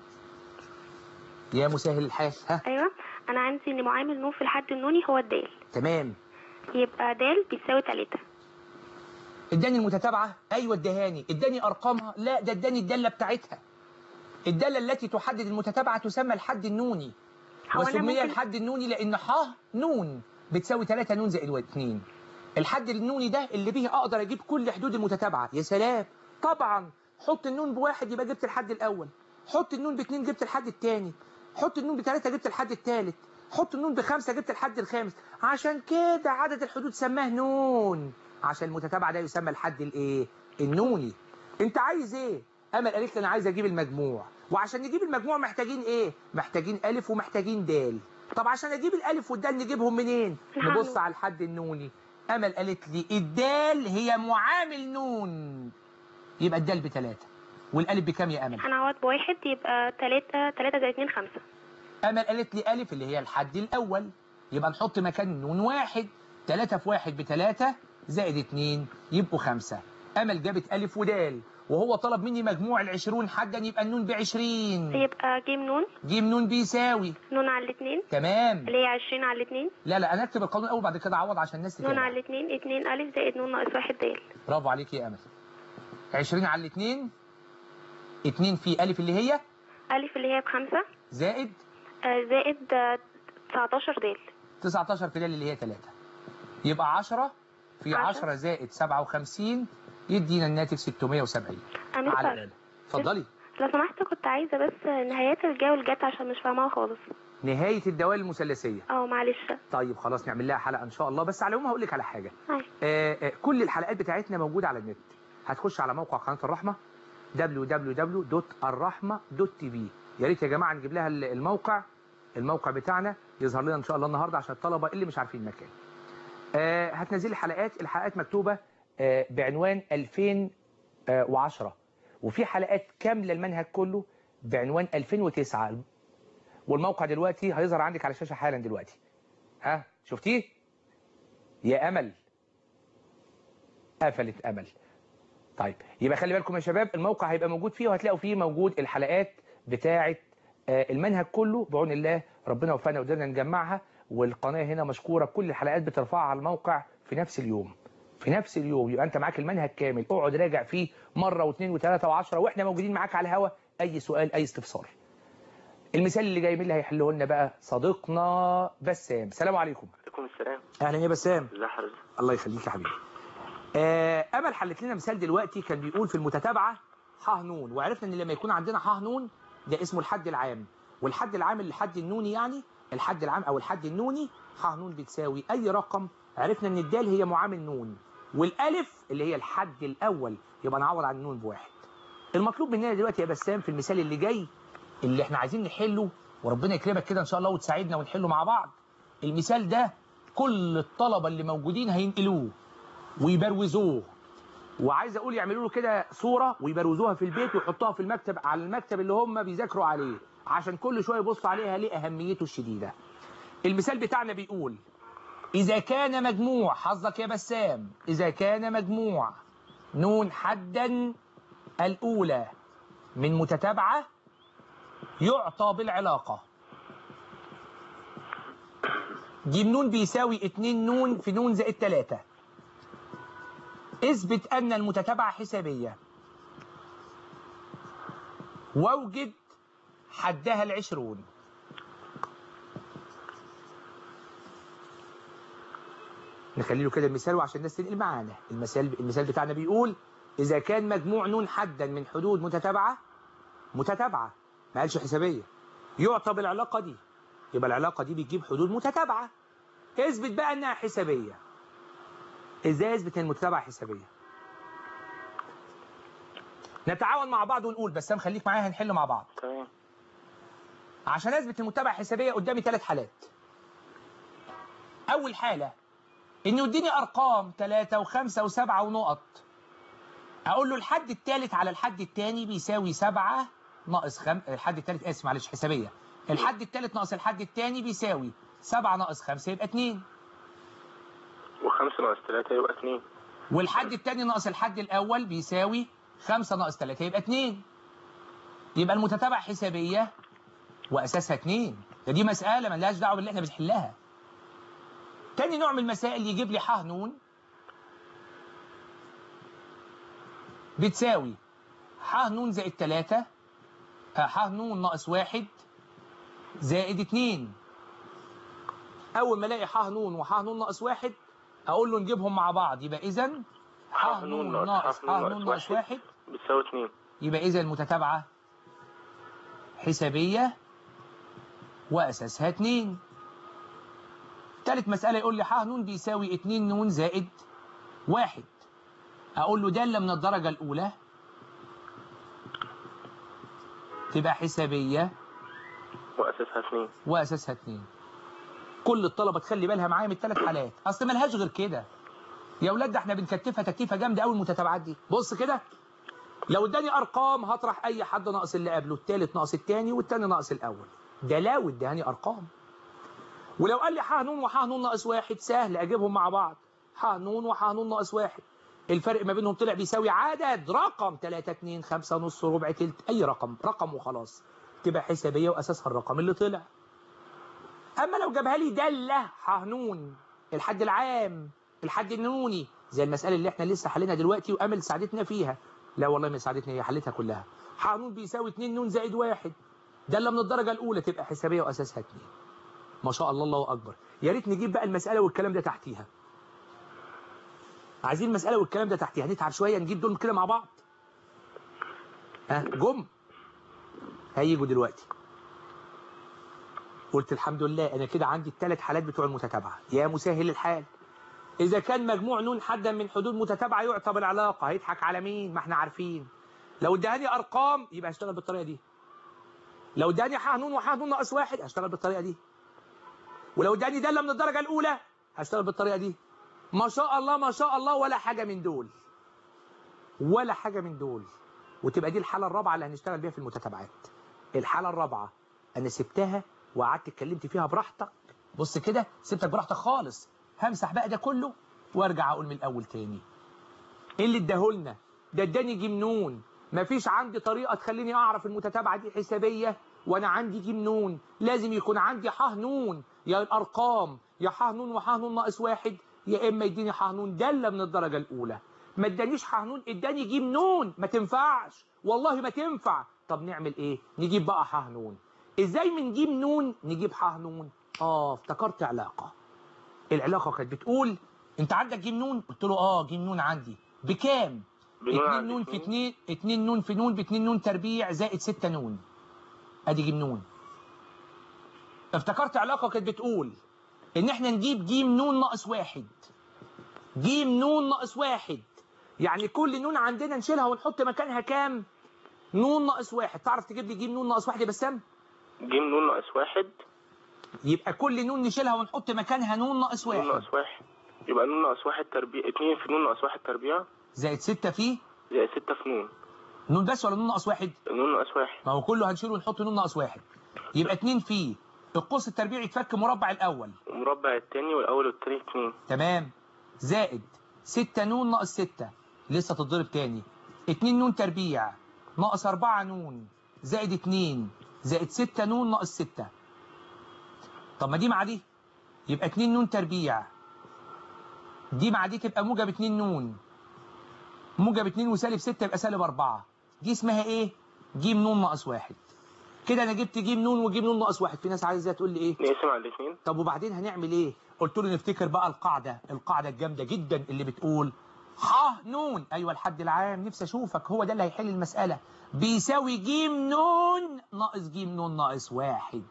يا مسهل الحال ها ايوه انا عندي ان معامل نون في الحد النوني هو الدال تمام يبقى دال بتساوي تلاتة اداني المتتابعة ايوه ادهاني اداني ارقامها لا ده اداني الدالة بتاعتها الدالة التي تحدد المتتابعة تسمى الحد النوني هو أنا وسمي ممكن- الحد النوني لان ح نون بتساوي 3 نون زائد 2 الحد النوني ده اللي به اقدر اجيب كل حدود المتتابعة يا سلام طبعا حط النون بواحد يبقى جبت الحد الاول حط النون باثنين جبت الحد الثاني حط النون بثلاثة جبت الحد الثالث حط النون بخمسة جبت الحد الخامس عشان كده عدد الحدود سماه نون عشان المتتابعة ده يسمى الحد الايه النوني انت عايز ايه امل قالت لي انا عايز اجيب المجموع وعشان نجيب المجموع محتاجين ايه محتاجين الف ومحتاجين دال طب عشان اجيب الالف والدال نجيبهم منين الحد. نبص على الحد النوني امل قالت لي الدال هي معامل نون يبقى الدال بثلاثة والالف بكام يا امل هنعوض بواحد يبقى تلاتة تلاتة زائد اتنين خمسة امل قالت لي الف اللي هي الحد الاول يبقى نحط مكان نون واحد ثلاثة في واحد بثلاثة زائد اتنين يبقوا خمسة امل جابت الف ودال وهو طلب مني مجموع العشرون حدا يبقى النون بعشرين يبقى جيم نون جيم نون بيساوي نون على الاتنين تمام اللي هي عشرين على الاتنين لا لا انا اكتب القانون الاول بعد كده اعوض عشان الناس نون تتابع على الاتنين اتنين ألف زائد نون ناقص واحد دال برافو عليك يا امل 20 على الاثنين 2 في الف اللي هي ألف اللي هي بخمسة زائد آه، زائد آه، تسعتاشر دال 19 في دال اللي هي 3 يبقى 10 في عشرة. 10 زائد 57 يدينا الناتج 670 على أمثل الآلة اتفضلي لو سمحت كنت عايزة بس نهايات الجا والجت عشان مش فاهماها خالص نهاية الدوال المثلثية اه معلش طيب خلاص نعمل لها حلقة إن شاء الله بس على العموم هقول لك على حاجة هاي. آه آه كل الحلقات بتاعتنا موجودة على النت هتخش على موقع قناة الرحمة www.الرحمة.tv يا ريت يا جماعة نجيب لها ال- الموقع الموقع بتاعنا يظهر لنا إن شاء الله النهاردة عشان الطلبة اللي مش عارفين المكان آه هتنزل حلقات الحلقات مكتوبة آه بعنوان 2010 وفي حلقات كاملة المنهج كله بعنوان 2009 والموقع دلوقتي هيظهر عندك على الشاشة حالا دلوقتي ها شفتيه يا امل قفلت امل طيب يبقى خلي بالكم يا شباب الموقع هيبقى موجود فيه وهتلاقوا فيه موجود الحلقات بتاعه آه، المنهج كله بعون الله ربنا وفقنا وقدرنا نجمعها والقناه هنا مشكوره كل الحلقات بترفعها على الموقع في نفس اليوم في نفس اليوم يبقى انت معاك المنهج كامل اقعد راجع فيه مره واثنين وثلاثه وعشرة واحنا موجودين معاك على الهوا اي سؤال اي استفسار المثال اللي جاي مين اللي هيحله لنا بقى صديقنا بسام السلام عليكم عليكم السلام اهلا يا بسام ازي حضرتك الله يخليك يا حبيبي آه، امل حلت لنا مثال دلوقتي كان بيقول في المتتابعه ح نون وعرفنا ان لما يكون عندنا ح نون ده اسمه الحد العام والحد العام الحد النوني يعني الحد العام او الحد النوني ح نون بتساوي اي رقم عرفنا ان الدال هي معامل نون والالف اللي هي الحد الاول يبقى نعوض عن النون بواحد المطلوب مننا دلوقتي يا بسام في المثال اللي جاي اللي احنا عايزين نحله وربنا يكرمك كده ان شاء الله وتساعدنا ونحله مع بعض المثال ده كل الطلبه اللي موجودين هينقلوه ويبروزوه وعايز اقول يعملوا له كده صوره ويبروزوها في البيت ويحطوها في المكتب على المكتب اللي هم بيذاكروا عليه عشان كل شويه يبصوا عليها ليه اهميته الشديده المثال بتاعنا بيقول اذا كان مجموع حظك يا بسام اذا كان مجموع نون حدا الاولى من متتابعه يعطى بالعلاقه جيم نون بيساوي 2 نون في نون زائد 3 اثبت أن المتتابعة حسابية واوجد حدها العشرون نخلي له كده المثال وعشان الناس تنقل معانا المثال المثال بتاعنا بيقول إذا كان مجموع نون حدا من حدود متتابعة متتابعة ما قالش حسابية يعطى بالعلاقة دي يبقى العلاقة دي بتجيب حدود متتابعة اثبت بقى انها حسابية ازاي اثبت ان المتتابعة حسابية نتعاون مع بعض ونقول بس سام خليك معايا هنحل مع بعض تمام عشان اثبت المتابعة حسابية قدامي ثلاث حالات اول حالة انه يديني ارقام ثلاثة وخمسة وسبعة ونقط اقول له الحد الثالث على الحد الثاني بيساوي سبعة ناقص خم... الحد الثالث اسف معلش حسابية الحد الثالث ناقص الحد الثاني بيساوي سبعة ناقص خمسة يبقى اتنين وخمسة ناقص تلاتة يبقى اتنين والحد الثاني ناقص الحد الأول بيساوي خمسة ناقص تلاتة يبقى اتنين يبقى المتتابعة حسابية وأساسها اتنين ده دي مسألة ملهاش دعوة باللي احنا بنحلها تاني نوع من المسائل يجيب لي ح نون بتساوي ح نون زائد تلاتة آه، ح نون ناقص واحد زائد اتنين أول ما ألاقي ح نون وح نون ناقص واحد أقول له نجيبهم مع بعض يبقى إذا ح نون ناقص ح نون ناقص واحد بتساوي اتنين يبقى إذا المتتابعة حسابية وأساسها اتنين تالت مسألة يقول لي ح نون بيساوي اتنين نون زائد واحد أقول له دالة من الدرجة الأولى تبقى حسابية وأساسها اتنين وأساسها اتنين كل الطلبة تخلي بالها معايا من الثلاث حالات أصل ملهاش غير كده يا ولاد ده احنا بنكتفها تكتيفة جامدة قوي المتتابعات دي بص كده لو اداني ارقام هطرح اي حد ناقص اللي قبله الثالث ناقص الثاني والثاني ناقص الاول ده لو اداني ارقام ولو قال لي ح نون وح نون ناقص واحد سهل اجيبهم مع بعض ح نون وح نون ناقص واحد الفرق ما بينهم طلع بيساوي عدد رقم 3 2 5 نص ربع تلت اي رقم رقم وخلاص تبقى حسابيه واساسها الرقم اللي طلع اما لو جابها لي داله ح نون الحد العام الحد النوني زي المساله اللي احنا لسه حلينا دلوقتي وامل ساعدتنا فيها لا والله ما ساعدتني هي حلتها كلها ح نون بيساوي 2 نون زائد واحد داله من الدرجه الاولى تبقى حسابيه واساسها 2 ما شاء الله الله اكبر يا ريت نجيب بقى المساله والكلام ده تحتيها عايزين المساله والكلام ده تحتيها هنتعب شويه نجيب دول كده مع بعض ها جم هيجوا دلوقتي قلت الحمد لله انا كده عندي الثلاث حالات بتوع المتتابعه يا مسهل الحال اذا كان مجموع نون حدا من حدود متتابعه يعتبر علاقه هيضحك على مين ما احنا عارفين لو اداني ارقام يبقى هشتغل بالطريقه دي لو اداني ح نون وح نون ناقص واحد هشتغل بالطريقه دي ولو اداني داله من الدرجه الاولى هشتغل بالطريقه دي ما شاء الله ما شاء الله ولا حاجه من دول ولا حاجه من دول وتبقى دي الحاله الرابعه اللي هنشتغل بيها في المتتابعات الحاله الرابعه انا سبتها وقعدت اتكلمت فيها براحتك بص كده سبتك براحتك خالص همسح بقى ده كله وارجع اقول من الاول تاني ايه اللي اداهولنا ده اداني جمنون مفيش عندي طريقه تخليني اعرف المتتابعه دي حسابيه وانا عندي جمنون لازم يكون عندي ح نون يا الارقام يا ح نون وح نون ناقص واحد يا اما يديني ح نون داله من الدرجه الاولى ما ادانيش ح نون اداني جيم نون ما تنفعش والله ما تنفع طب نعمل ايه نجيب بقى ح نون ازاي من جيم نون نجيب ح نون اه افتكرت علاقه العلاقه كانت بتقول انت عندك جيم نون قلت له اه جيم نون عندي بكام بنون 2 عند نون في اتنين. 2 2 نون في نون ب 2 نون تربيع زائد 6 نون ادي جيم نون افتكرت علاقه كانت بتقول ان احنا نجيب جيم نون ناقص واحد جيم نون ناقص واحد يعني كل نون عندنا نشيلها ونحط مكانها كام نون ناقص واحد تعرف تجيب لي جيم نون ناقص واحد يا بسام جيم نون ناقص واحد يبقى كل نون نشيلها ونحط مكانها نون ناقص نون واحد ناقص واحد يبقى نون ناقص واحد تربيع اتنين في نون ناقص واحد تربيع زائد 6 فيه زائد ستة في نون نون بس ولا نون ناقص واحد نون ناقص واحد ما هو كله هنشيله ونحط نون ناقص واحد يبقى 2 فيه القوس التربيعي يتفك مربع الاول ومربع التاني والأول والتاني اتنين تمام زائد 6 نون ناقص 6 لسه تتضرب تاني 2 نون تربيع ناقص 4 نون زائد 2 زائد 6 نون ناقص 6 طب ما دي مع دي يبقى 2 نون تربيع دي مع دي تبقى موجب 2 نون موجب 2 وسالب 6 يبقى سالب 4 دي اسمها ايه جيم نون ناقص 1 كده انا جبت جيم نون وجيم نون ناقص 1 في ناس عايزه تقول لي ايه نقسم على الاتنين طب وبعدين هنعمل ايه قلت له نفتكر بقى القاعدة القاعدة الجامدة جدا اللي بتقول ح نون ايوه الحد العام نفسي اشوفك هو ده اللي هيحل المسألة بيساوي جيم نون ناقص جيم نون ناقص واحد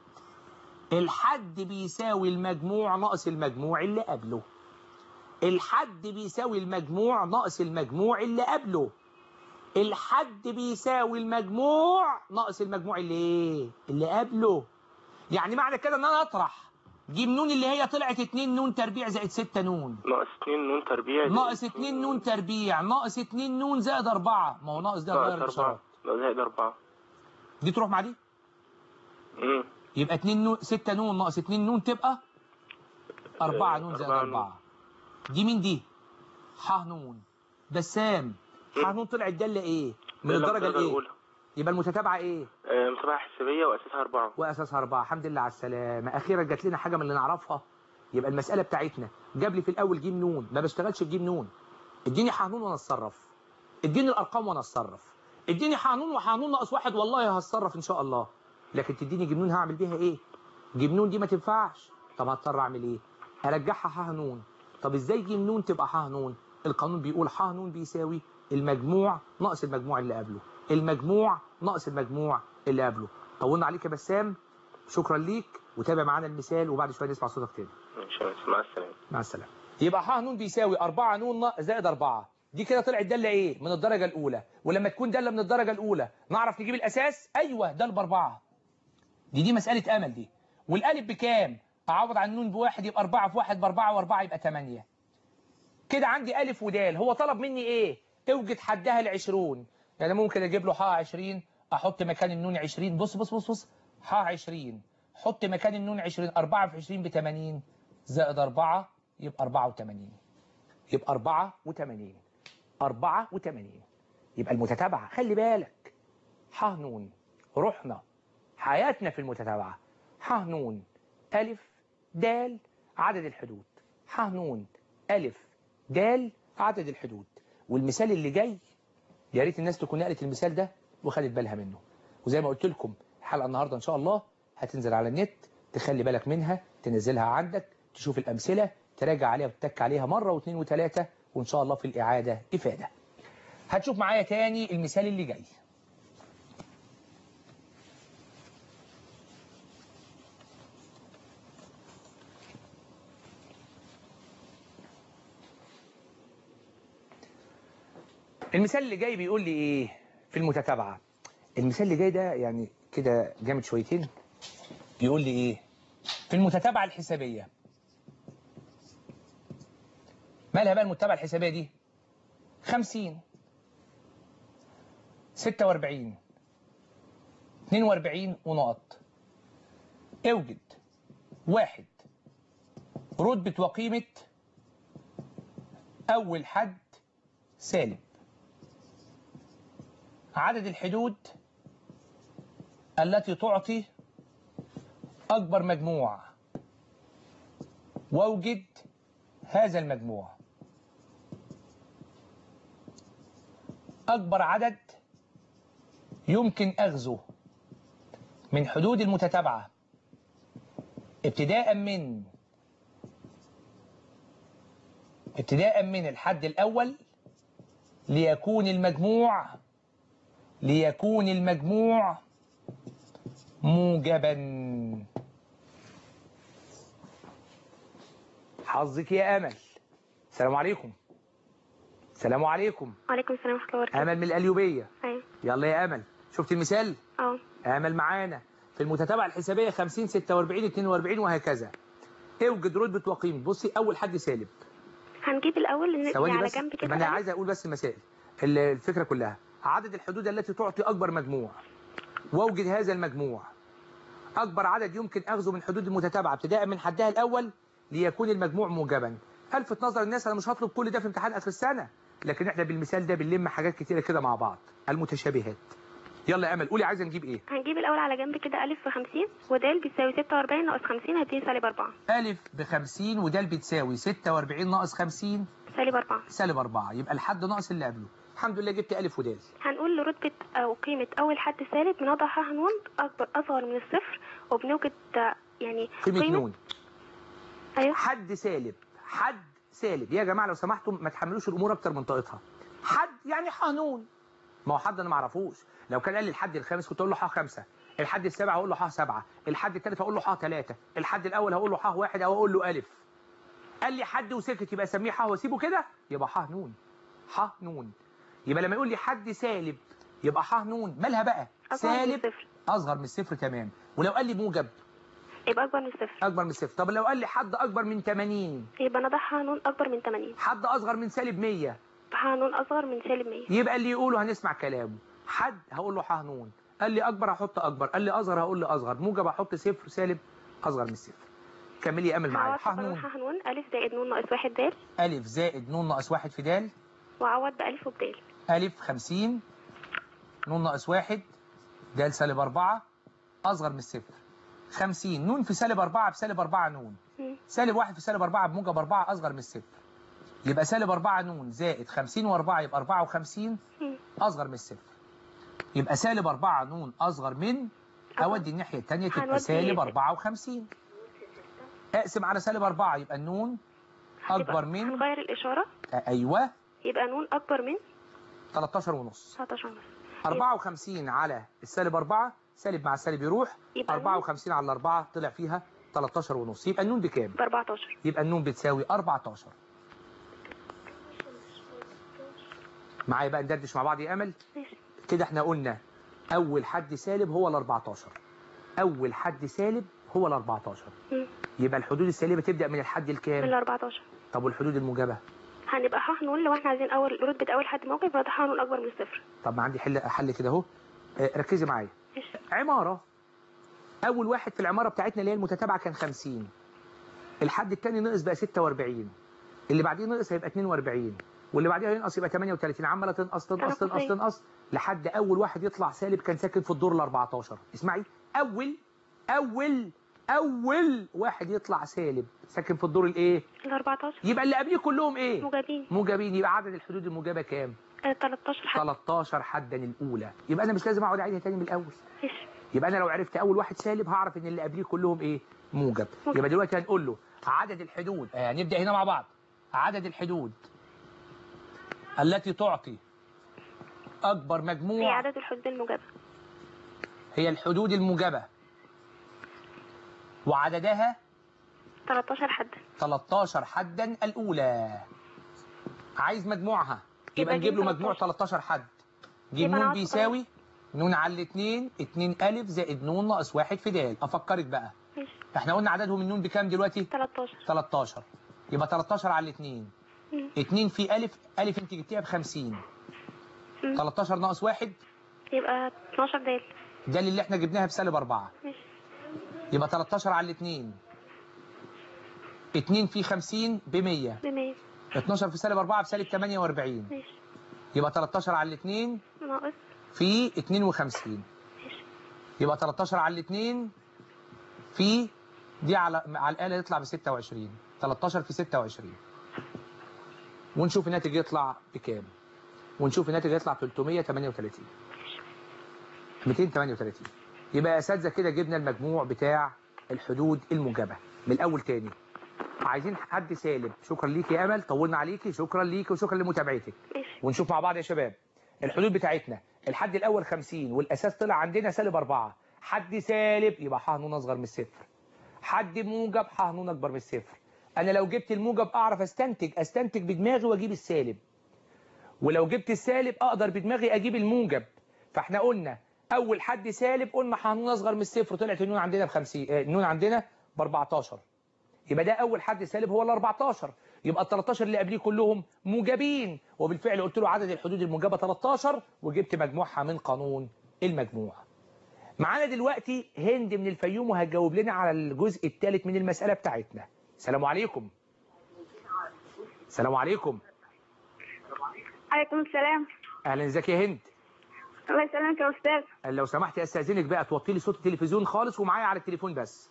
الحد بيساوي المجموع ناقص المجموع اللي قبله الحد بيساوي المجموع ناقص المجموع اللي قبله الحد بيساوي المجموع ناقص المجموع اللي ايه اللي قبله يعني معنى كده ان انا اطرح جيم نون اللي هي طلعت 2 نون تربيع زائد 6 نون ناقص اتنين نون تربيع زائد ناقص 2 نون تربيع ناقص 2 نون زائد 4 ما هو ناقص ده غير ناقص الاشارات أربعة ناقص زائد أربعة دي تروح مع دي مم. يبقى 2 نون 6 نون ناقص 2 نون تبقى 4 نون زائد أربعة نون. 4 دي مين دي ح نون بسام ح نون طلعت داله ايه من دالة الدرجه الايه الأولى يبقى المتتابعه ايه آه، متابعة حسابية وأساسها أربعة واساسها اربعه الحمد لله على السلامه اخيرا جات لنا حاجه من اللي نعرفها يبقى المساله بتاعتنا جاب لي في الاول جيم نون ما بشتغلش بجيم نون اديني حانون وانا اتصرف اديني الارقام وانا اتصرف اديني حانون وحانون ناقص واحد والله هتصرف ان شاء الله لكن تديني جيم نون هعمل بيها ايه جيم نون دي ما تنفعش طب هضطر اعمل ايه ارجعها حانون طب ازاي جيم نون تبقى حانون القانون بيقول حانون بيساوي المجموع ناقص المجموع اللي قبله المجموع ناقص المجموع اللي قبله طولنا عليك يا بسام شكرا ليك وتابع معانا المثال وبعد شويه نسمع صوتك تاني ماشي مع السلامة مع السلامه يبقى ح نون بيساوي 4 نون نا- زائد 4 دي كده طلعت دالة ايه من الدرجة الأولى ولما تكون دالة من الدرجة الأولى نعرف نجيب الأساس أيوه دال بأربعة دي دي مسألة أمل دي والألف بكام أعوض عن النون بواحد يبقى أربعة في واحد بأربعة وأربعة يبقى تمانية كده عندي ألف ودال هو طلب مني إيه اوجد حدها العشرون يعني ممكن أجيب له حاء عشرين أحط مكان النون عشرين بص بص بص بص حاء عشرين حط مكان النون عشرين أربعة في عشرين بتمانين زائد أربعة يبقى أربعة وتمانين يبقى أربعة وتمانين أربعة وتمانين يبقى المتتابعة خلي بالك ح نون رحنا حياتنا في المتتابعة ح نون ألف دال عدد الحدود ح نون ألف دال عدد الحدود والمثال اللي جاي يا ريت الناس تكون قالت المثال ده وخدت بالها منه وزي ما قلت لكم الحلقة النهاردة إن شاء الله هتنزل على النت تخلي بالك منها تنزلها عندك تشوف الأمثلة تراجع عليها وتتك عليها مرة واثنين وثلاثة وإن شاء الله في الإعادة إفادة هتشوف معايا تاني المثال اللي جاي المثال اللي جاي بيقول لي ايه في المتتابعة المثال اللي جاي ده يعني كده جامد شويتين بيقول لي ايه في المتتابعة الحسابية مالها بقى المتابعة الحسابية دي خمسين ستة واربعين اتنين واربعين ونقط اوجد واحد رتبة وقيمة أول حد سالب عدد الحدود التي تعطي أكبر مجموع واوجد هذا المجموع أكبر عدد يمكن أخذه من حدود المتتابعة ابتداء من ابتداء من الحد الأول ليكون المجموع ليكون المجموع موجبا حظك يا أمل السلام عليكم السلام عليكم وعليكم السلام ورحمة الله وبركاته أمل من القليوبية أيوة يلا يا أمل شفت المثال اه أمل معانا في المتتابعة الحسابية 50 46 42 وهكذا اوجد رتبة وقيمة بصي أول حد سالب هنجيب الأول ندي ثواني على بس جنب كده ما أنا ألف. عايز أقول بس المسائل ال- الفكرة كلها عدد الحدود التي تعطي أكبر مجموع واوجد هذا المجموع أكبر عدد يمكن أخذه من حدود المتتابعة ابتداء من حدها الأول ليكون المجموع موجبا ألفت نظر الناس أنا مش هطلب كل ده في امتحان آخر السنة لكن احنا بالمثال ده بنلم حاجات كتيرة كده مع بعض المتشابهات يلا يا أمل قولي عايزة نجيب إيه هنجيب الأول على جنب كده ألف في خمسين ودال بيساوي ستة وأربعين ناقص خمسين هديني سالب أربعة ألف بخمسين ودال بتساوي 46 ناقص 50 سالب أربعة سالب 4 يبقى الحد ناقص اللي قبله الحمد لله جبت ألف ودال هنقول لرتبة أو قيمة أول حد سالب بنضع ح نون أكبر أصغر من الصفر وبنوجد آه، يعني قيمة نون أيوه حد سالب حد سالب يا جماعة لو سمحتم ما تحملوش الأمور أكتر من طاقتها حد يعني ح نون ما هو حد أنا ما أعرفوش لو كان قال لي الحد الخامس كنت أقول له ح خمسة الحد السابع هقول له ح سبعة الحد الثالث هقول له ح ثلاثة الحد الأول هقول له ح واحد أو أقول له ألف قال لي حد وسكت يبقى أسميه ح وأسيبه كده يبقى ح نون ح نون يبقى لما يقول لي حد سالب يبقى ح نون مالها بقى أصغر من سالب الصفر أصغر من الصفر تمام ولو قال لي موجب يبقى أكبر من الصفر أكبر من الصفر طب لو قال لي حد أكبر من 80 يبقى نضع ح نون أكبر من 80 حد أصغر من سالب 100 ح نون أصغر من سالب 100 يبقى اللي يقوله هنسمع كلامه حد هقول له ح نون قال لي أكبر هحط أكبر قال لي أصغر هقول له أصغر موجب هحط صفر سالب أصغر من الصفر كملي أمل معايا هعوض ح في قانون نون ح نون ألف زائد نون ناقص واحد دال ألف زائد نون ناقص واحد في دال وأعوض بألف وبدال ألف 50 نون ناقص واحد دال سالب أربعة أصغر من الصفر 50 نون في سالب أربعة بسالب أربعة نون مم. سالب واحد في سالب أربعة بموجب أربعة أصغر من الصفر يبقى سالب أربعة نون زائد 50 وأربعة يبقى 54 مم. أصغر من الصفر يبقى سالب أربعة نون أصغر من أودي الناحية التانية تبقى هنودي- سالب أربعة وخمسين أقسم على سالب أربعة يبقى النون أكبر هتبقى- من هنغير الإشارة أيوة يبقى نون أكبر من 13 ونص 19 ونص 54 على السالب 4 سالب مع السالب يروح يبقى 54 على 4 طلع فيها 13 ونص يبقى النون بكام؟ ب 14 يبقى النون بتساوي 14 معايا بقى ندردش مع بعض يا امل ماشي كده احنا قلنا اول حد سالب هو ال 14 اول حد سالب هو ال 14 مم. يبقى الحدود السالبه تبدا من الحد من الكام 14 طب والحدود الموجبه هنبقى ح نقول لو احنا عايزين اول رتبة اول حد موجب يبقى ده ح نقول اكبر من الصفر طب ما عندي حل حل كده اهو آه، ركزي معايا ماشي عماره اول واحد في العماره بتاعتنا اللي هي المتتابعه كان 50 الحد الثاني نقص بقى 46 اللي بعديه نقص هيبقى 42 واللي بعديها ينقص يبقى 38 عماله تنقص تنقص تنقص تنقص. تنقص لحد اول واحد يطلع سالب كان ساكن في الدور ال 14 اسمعي اول اول اول واحد يطلع سالب ساكن في الدور الايه ال 14 يبقى اللي قبليه كلهم ايه موجبين موجبين يبقى عدد الحدود الموجبه كام آه، 13 حد 13 حدا الاولى يبقى انا مش لازم اقعد اعيدها تاني من الاول ماشي يبقى انا لو عرفت اول واحد سالب هعرف ان اللي قبليه كلهم ايه موجب موجب. يبقى دلوقتي هنقول له عدد الحدود آه نبدا هنا مع بعض عدد الحدود التي تعطي اكبر هي مجموع عدد الحدود الموجبة هي الحدود الموجبه وعددها 13 حد 13 حدا الاولى عايز مجموعها يبقى يبقى نجيب له جيم مجموع 13 حد جيم يبقى نون نقعد بيساوي نون على الاثنين 2 الف زائد نون ناقص واحد في د افكرك بقى ماشي احنا قلنا عددهم النون بكام دلوقتي 13 13 يبقى 13 على الاثنين مم. 2 في الف الف انت جبتيها ب 50 مم. 13 ناقص واحد يبقى 12 دال ده اللي احنا جبناها بسالب 4 ماشي يبقى 13 على الاثنين 2 في 50 ب 100 ب 100 12 في سالب 4 بسالب 48 ماشي يبقى 13 على الاثنين ناقص في 52 ماشي يبقى 13 على الاثنين في دي على على الآلة يطلع ب 26 13 في 26 ونشوف الناتج يطلع بكام ونشوف الناتج يطلع 338 238 يبقى يا اساتذه كده جبنا المجموع بتاع الحدود الموجبه من الاول تاني عايزين حد سالب شكرا ليك يا امل طولنا عليكي شكرا ليكي وشكرا لمتابعتك ماشي ونشوف مع بعض يا شباب الحدود بتاعتنا الحد الاول 50 والاساس طلع عندنا سالب 4 حد سالب يبقى ح نون اصغر من الصفر حد موجب ح نون اكبر من الصفر انا لو جبت الموجب اعرف استنتج استنتج بدماغي واجيب السالب ولو جبت السالب اقدر بدماغي اجيب الموجب فاحنا قلنا اول حد سالب قلنا ح نون اصغر من الصفر طلعت النون عندنا ب 50 آه، النون عندنا ب 14 يبقى ده اول حد سالب هو ال 14 يبقى ال 13 اللي قبليه كلهم موجبين وبالفعل قلت له عدد الحدود الموجبه 13 وجبت مجموعها من قانون المجموع معانا دلوقتي هند من الفيوم وهتجاوب لنا على الجزء الثالث من المساله بتاعتنا السلام عليكم السلام عليكم عليكم السلام اهلا ازيك يا هند الله يسلمك يا استاذ لو سمحت استاذنك بقى توطي لي صوت التلفزيون خالص ومعايا على التليفون بس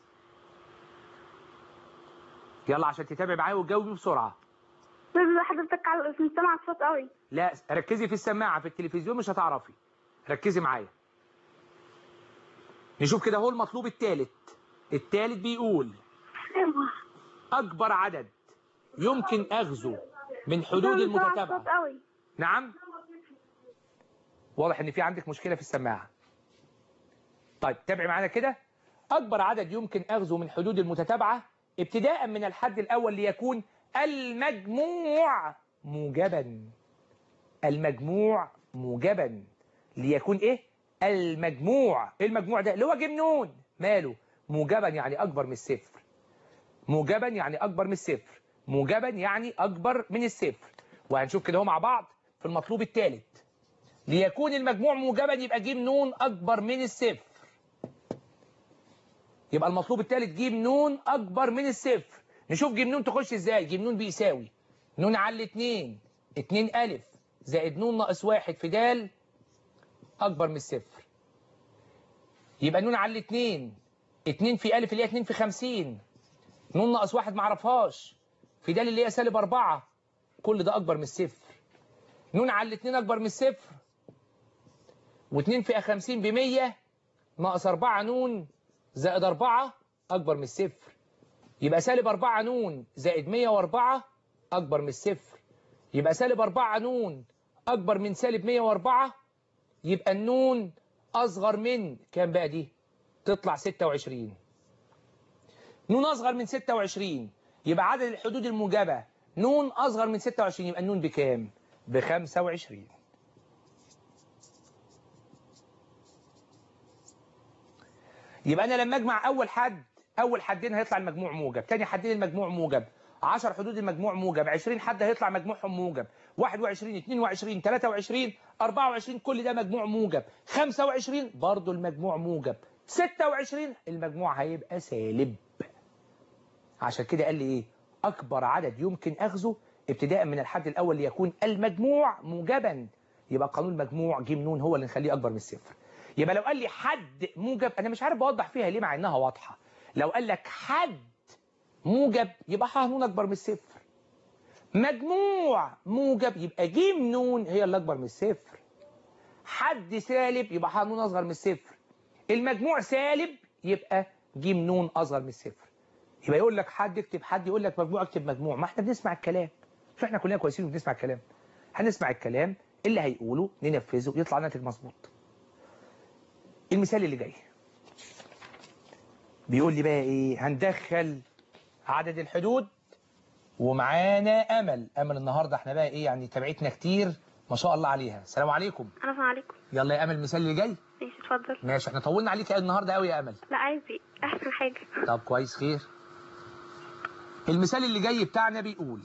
يلا عشان تتابع معايا وتجاوبي بسرعه استاذ حضرتك على مش سامع الصوت قوي لا ركزي في السماعه في التلفزيون مش هتعرفي ركزي معايا نشوف كده هو المطلوب الثالث الثالث بيقول ايوه اكبر عدد يمكن اخذه من حدود أستاذ، مش سامع المتتابعه الصوت قوي نعم واضح ان في عندك مشكله في السماعه طيب تابعي معانا كده اكبر عدد يمكن اخذه من حدود المتتابعه ابتداء من الحد الاول ليكون المجموع موجبا المجموع موجبا ليكون ايه المجموع إيه المجموع ده اللي هو جمنون ماله موجبا يعني اكبر من الصفر موجبا يعني اكبر من الصفر موجبا يعني اكبر من الصفر وهنشوف كده اهو مع بعض في المطلوب الثالث ليكون المجموع موجبا يبقى ج نون اكبر من الصفر يبقى المطلوب الثالث ج نون اكبر من الصفر نشوف ج نون تخش ازاي ج نون بيساوي نون على الاثنين 2 الف زائد نون ناقص واحد في د اكبر من الصفر يبقى نون على الاثنين 2 في الف اللي هي 2 في 50 نون ناقص واحد معرفهاش في د اللي هي سالب 4 كل ده اكبر من الصفر نون على الاثنين اكبر من الصفر و2 في 50 ب 100 ناقص 4 نون زائد 4 اكبر من الصفر يبقى سالب 4 نون زائد 104 اكبر من الصفر يبقى سالب 4 نون اكبر من سالب 104 يبقى النون اصغر من كام بقى دي تطلع 26 نون اصغر من 26 يبقى عدد الحدود الموجبه نون اصغر من 26 يبقى النون بكام ب 25 يبقى انا لما اجمع اول حد اول حدين هيطلع المجموع موجب تاني حدين المجموع موجب 10 حدود المجموع موجب 20 حد هيطلع مجموعهم موجب 21 22 23 24 كل ده مجموع موجب 25 برضه المجموع موجب 26 المجموع هيبقى سالب عشان كده قال لي ايه اكبر عدد يمكن اخذه ابتداء من الحد الاول ليكون المجموع موجبا يبقى قانون المجموع ج ن هو اللي نخليه اكبر من الصفر يبقى لو قال لي حد موجب انا مش عارف بوضح فيها ليه مع انها واضحه لو قال لك حد موجب يبقى ح ن اكبر من الصفر مجموع موجب يبقى ج ن هي اللي اكبر من الصفر حد سالب يبقى ح ن اصغر من الصفر المجموع سالب يبقى ج ن اصغر من الصفر يبقى يقول لك حد اكتب حد يقول لك مجموع اكتب مجموع ما احنا بنسمع الكلام مش احنا كلنا كويسين وبنسمع الكلام هنسمع الكلام اللي هيقوله ننفذه يطلع ناتج مظبوط المثال اللي جاي بيقول لي بقى ايه هندخل عدد الحدود ومعانا امل امل النهارده احنا بقى ايه يعني تابعتنا كتير ما شاء الله عليها السلام عليكم السلام عليكم يلا يا امل المثال اللي جاي ماشي اتفضل ماشي احنا طولنا عليك النهارده قوي يا امل لا عادي احسن حاجه طب كويس خير المثال اللي جاي بتاعنا بيقول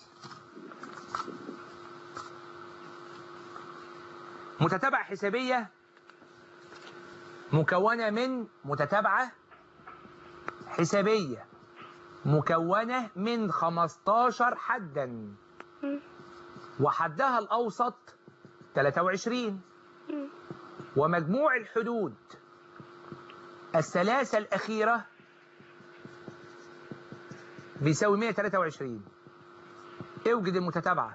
متتابعة حسابية مكونة من متتابعة حسابية مكونة من 15 حدا مم. وحدها الأوسط 23 مم. ومجموع الحدود الثلاثة الأخيرة بيساوي 123 اوجد المتتابعة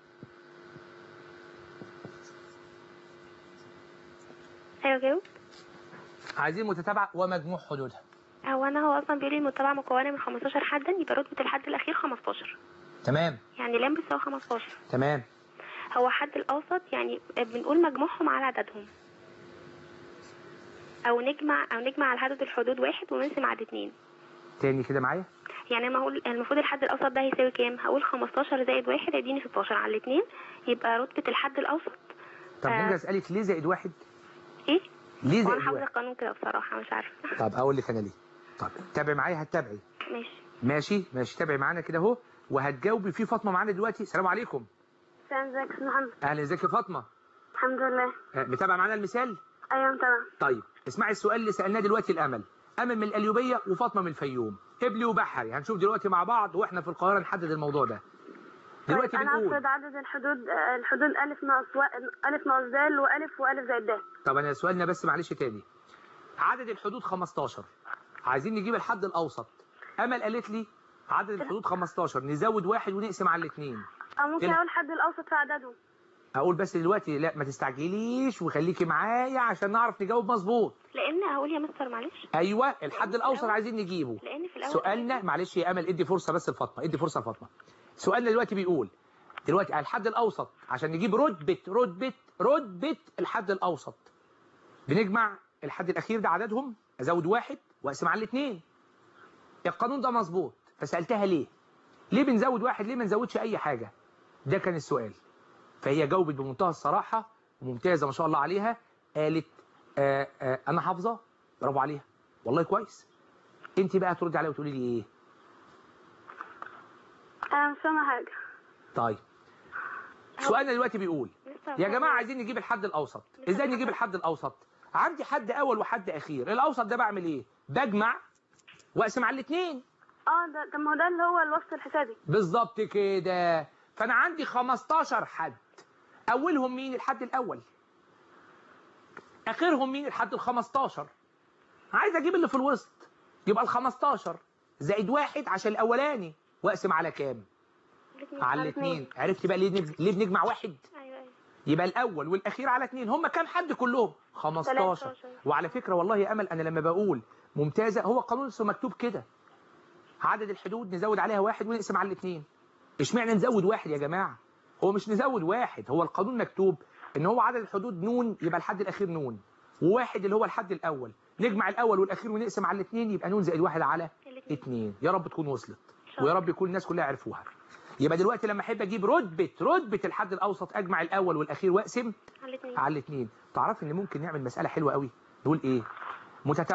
ايوه جاوب عايزين متتابعة ومجموع حدودها هو انا هو اصلا بيقول لي المتابعه مكونه من 15 حدا يبقى رتبه الحد الاخير 15 تمام يعني لام بتساوي 15 تمام هو حد الاوسط يعني بنقول مجموعهم على عددهم او نجمع او نجمع على عدد الحدود واحد ونقسم على اتنين تاني كده معايا يعني ما اقول المفروض الحد الاوسط ده هيساوي كام هقول 15 زائد واحد هيديني 16 على الاتنين يبقى رتبه الحد الاوسط طب آه. ممكن اسالك ليه زائد واحد ايه ليه هو زائد انا حافظه واحد القانون كده بصراحه مش عارفه طب اقول لك انا ليه طب تابعي معايا هتتابعي ماشي ماشي ماشي تابعي معانا كده اهو وهتجاوبي في فاطمه معانا دلوقتي السلام عليكم السلام ازيك يا أستاذ محمد اهلا ازيك يا فاطمه الحمد لله آه، متابعه معانا المثال ايوه تمام طيب اسمعي السؤال اللي سالناه دلوقتي الامل امل من القليوبيه وفاطمه من الفيوم قبلي وبحري هنشوف دلوقتي مع بعض واحنا في القاهره نحدد الموضوع ده دلوقتي طيب انا بنقول هفرض عدد الحدود آه، الحدود الف ناقص و... الف ناقص د والف والف زائد د طب انا سؤالنا بس معلش تاني عدد الحدود 15 عايزين نجيب الحد الاوسط امل قالت لي عدد الحدود 15 نزود واحد ونقسم على الاثنين او ممكن كده. اقول الحد الاوسط في عددهم هقول بس دلوقتي لا ما تستعجليش وخليكي معايا عشان نعرف نجاوب مظبوط لان هقول يا مستر معلش ايوه الحد الاوسط عايزين نجيبه لان في الاول سؤالنا معلش يا امل ادي فرصه بس لفاطمه ادي فرصه لفاطمه سؤالنا دلوقتي بيقول دلوقتي على الحد الاوسط عشان نجيب رتبه رتبه رتبه الحد الاوسط بنجمع الحد الاخير ده عددهم ازود واحد واقسم على الاثنين القانون ده مظبوط فسالتها ليه ليه بنزود واحد ليه ما نزودش اي حاجه ده كان السؤال فهي جاوبت بمنتهى الصراحه وممتازه ما شاء الله عليها قالت آآ آآ انا حافظه برافو عليها والله كويس انت بقى تردي عليا وتقولي لي ايه انا مش فاهمه حاجه طيب سؤالنا دلوقتي بيقول مستر يا جماعه عايزين نجيب الحد الاوسط ازاي نجيب الحد الاوسط عندي حد اول وحد اخير الاوسط ده بعمل ايه بجمع واقسم على الاثنين اه ده طب ما هو ده اللي هو الوسط الحسابي بالظبط كده فانا عندي 15 حد اولهم مين الحد الاول اخرهم مين الحد ال 15 عايز اجيب اللي في الوسط يبقى ال 15 زائد واحد عشان الاولاني واقسم على كام على الاثنين عرفت بقى ليه نج- ليه بنجمع واحد ايوه ايوه يبقى الاول والاخير على اثنين هم كام حد كلهم 15 13. وعلى فكره والله يا امل انا لما بقول ممتازه هو قانون لسه مكتوب كده عدد الحدود نزود عليها واحد ونقسم على الاثنين اشمعنى نزود واحد يا جماعه هو مش نزود واحد هو القانون مكتوب ان هو عدد الحدود نون يبقى الحد الاخير نون وواحد اللي هو الحد الاول نجمع الاول والاخير ونقسم على الاثنين يبقى نون زائد واحد على الاثنين اثنين يا رب تكون وصلت شاء ويا رب يكون الناس كلها عرفوها يبقى دلوقتي لما احب اجيب رتبه رتبه الحد الاوسط اجمع الاول والاخير واقسم على الاثنين على الاثنين تعرف ان ممكن نعمل مساله حلوه قوي نقول ايه متتابعه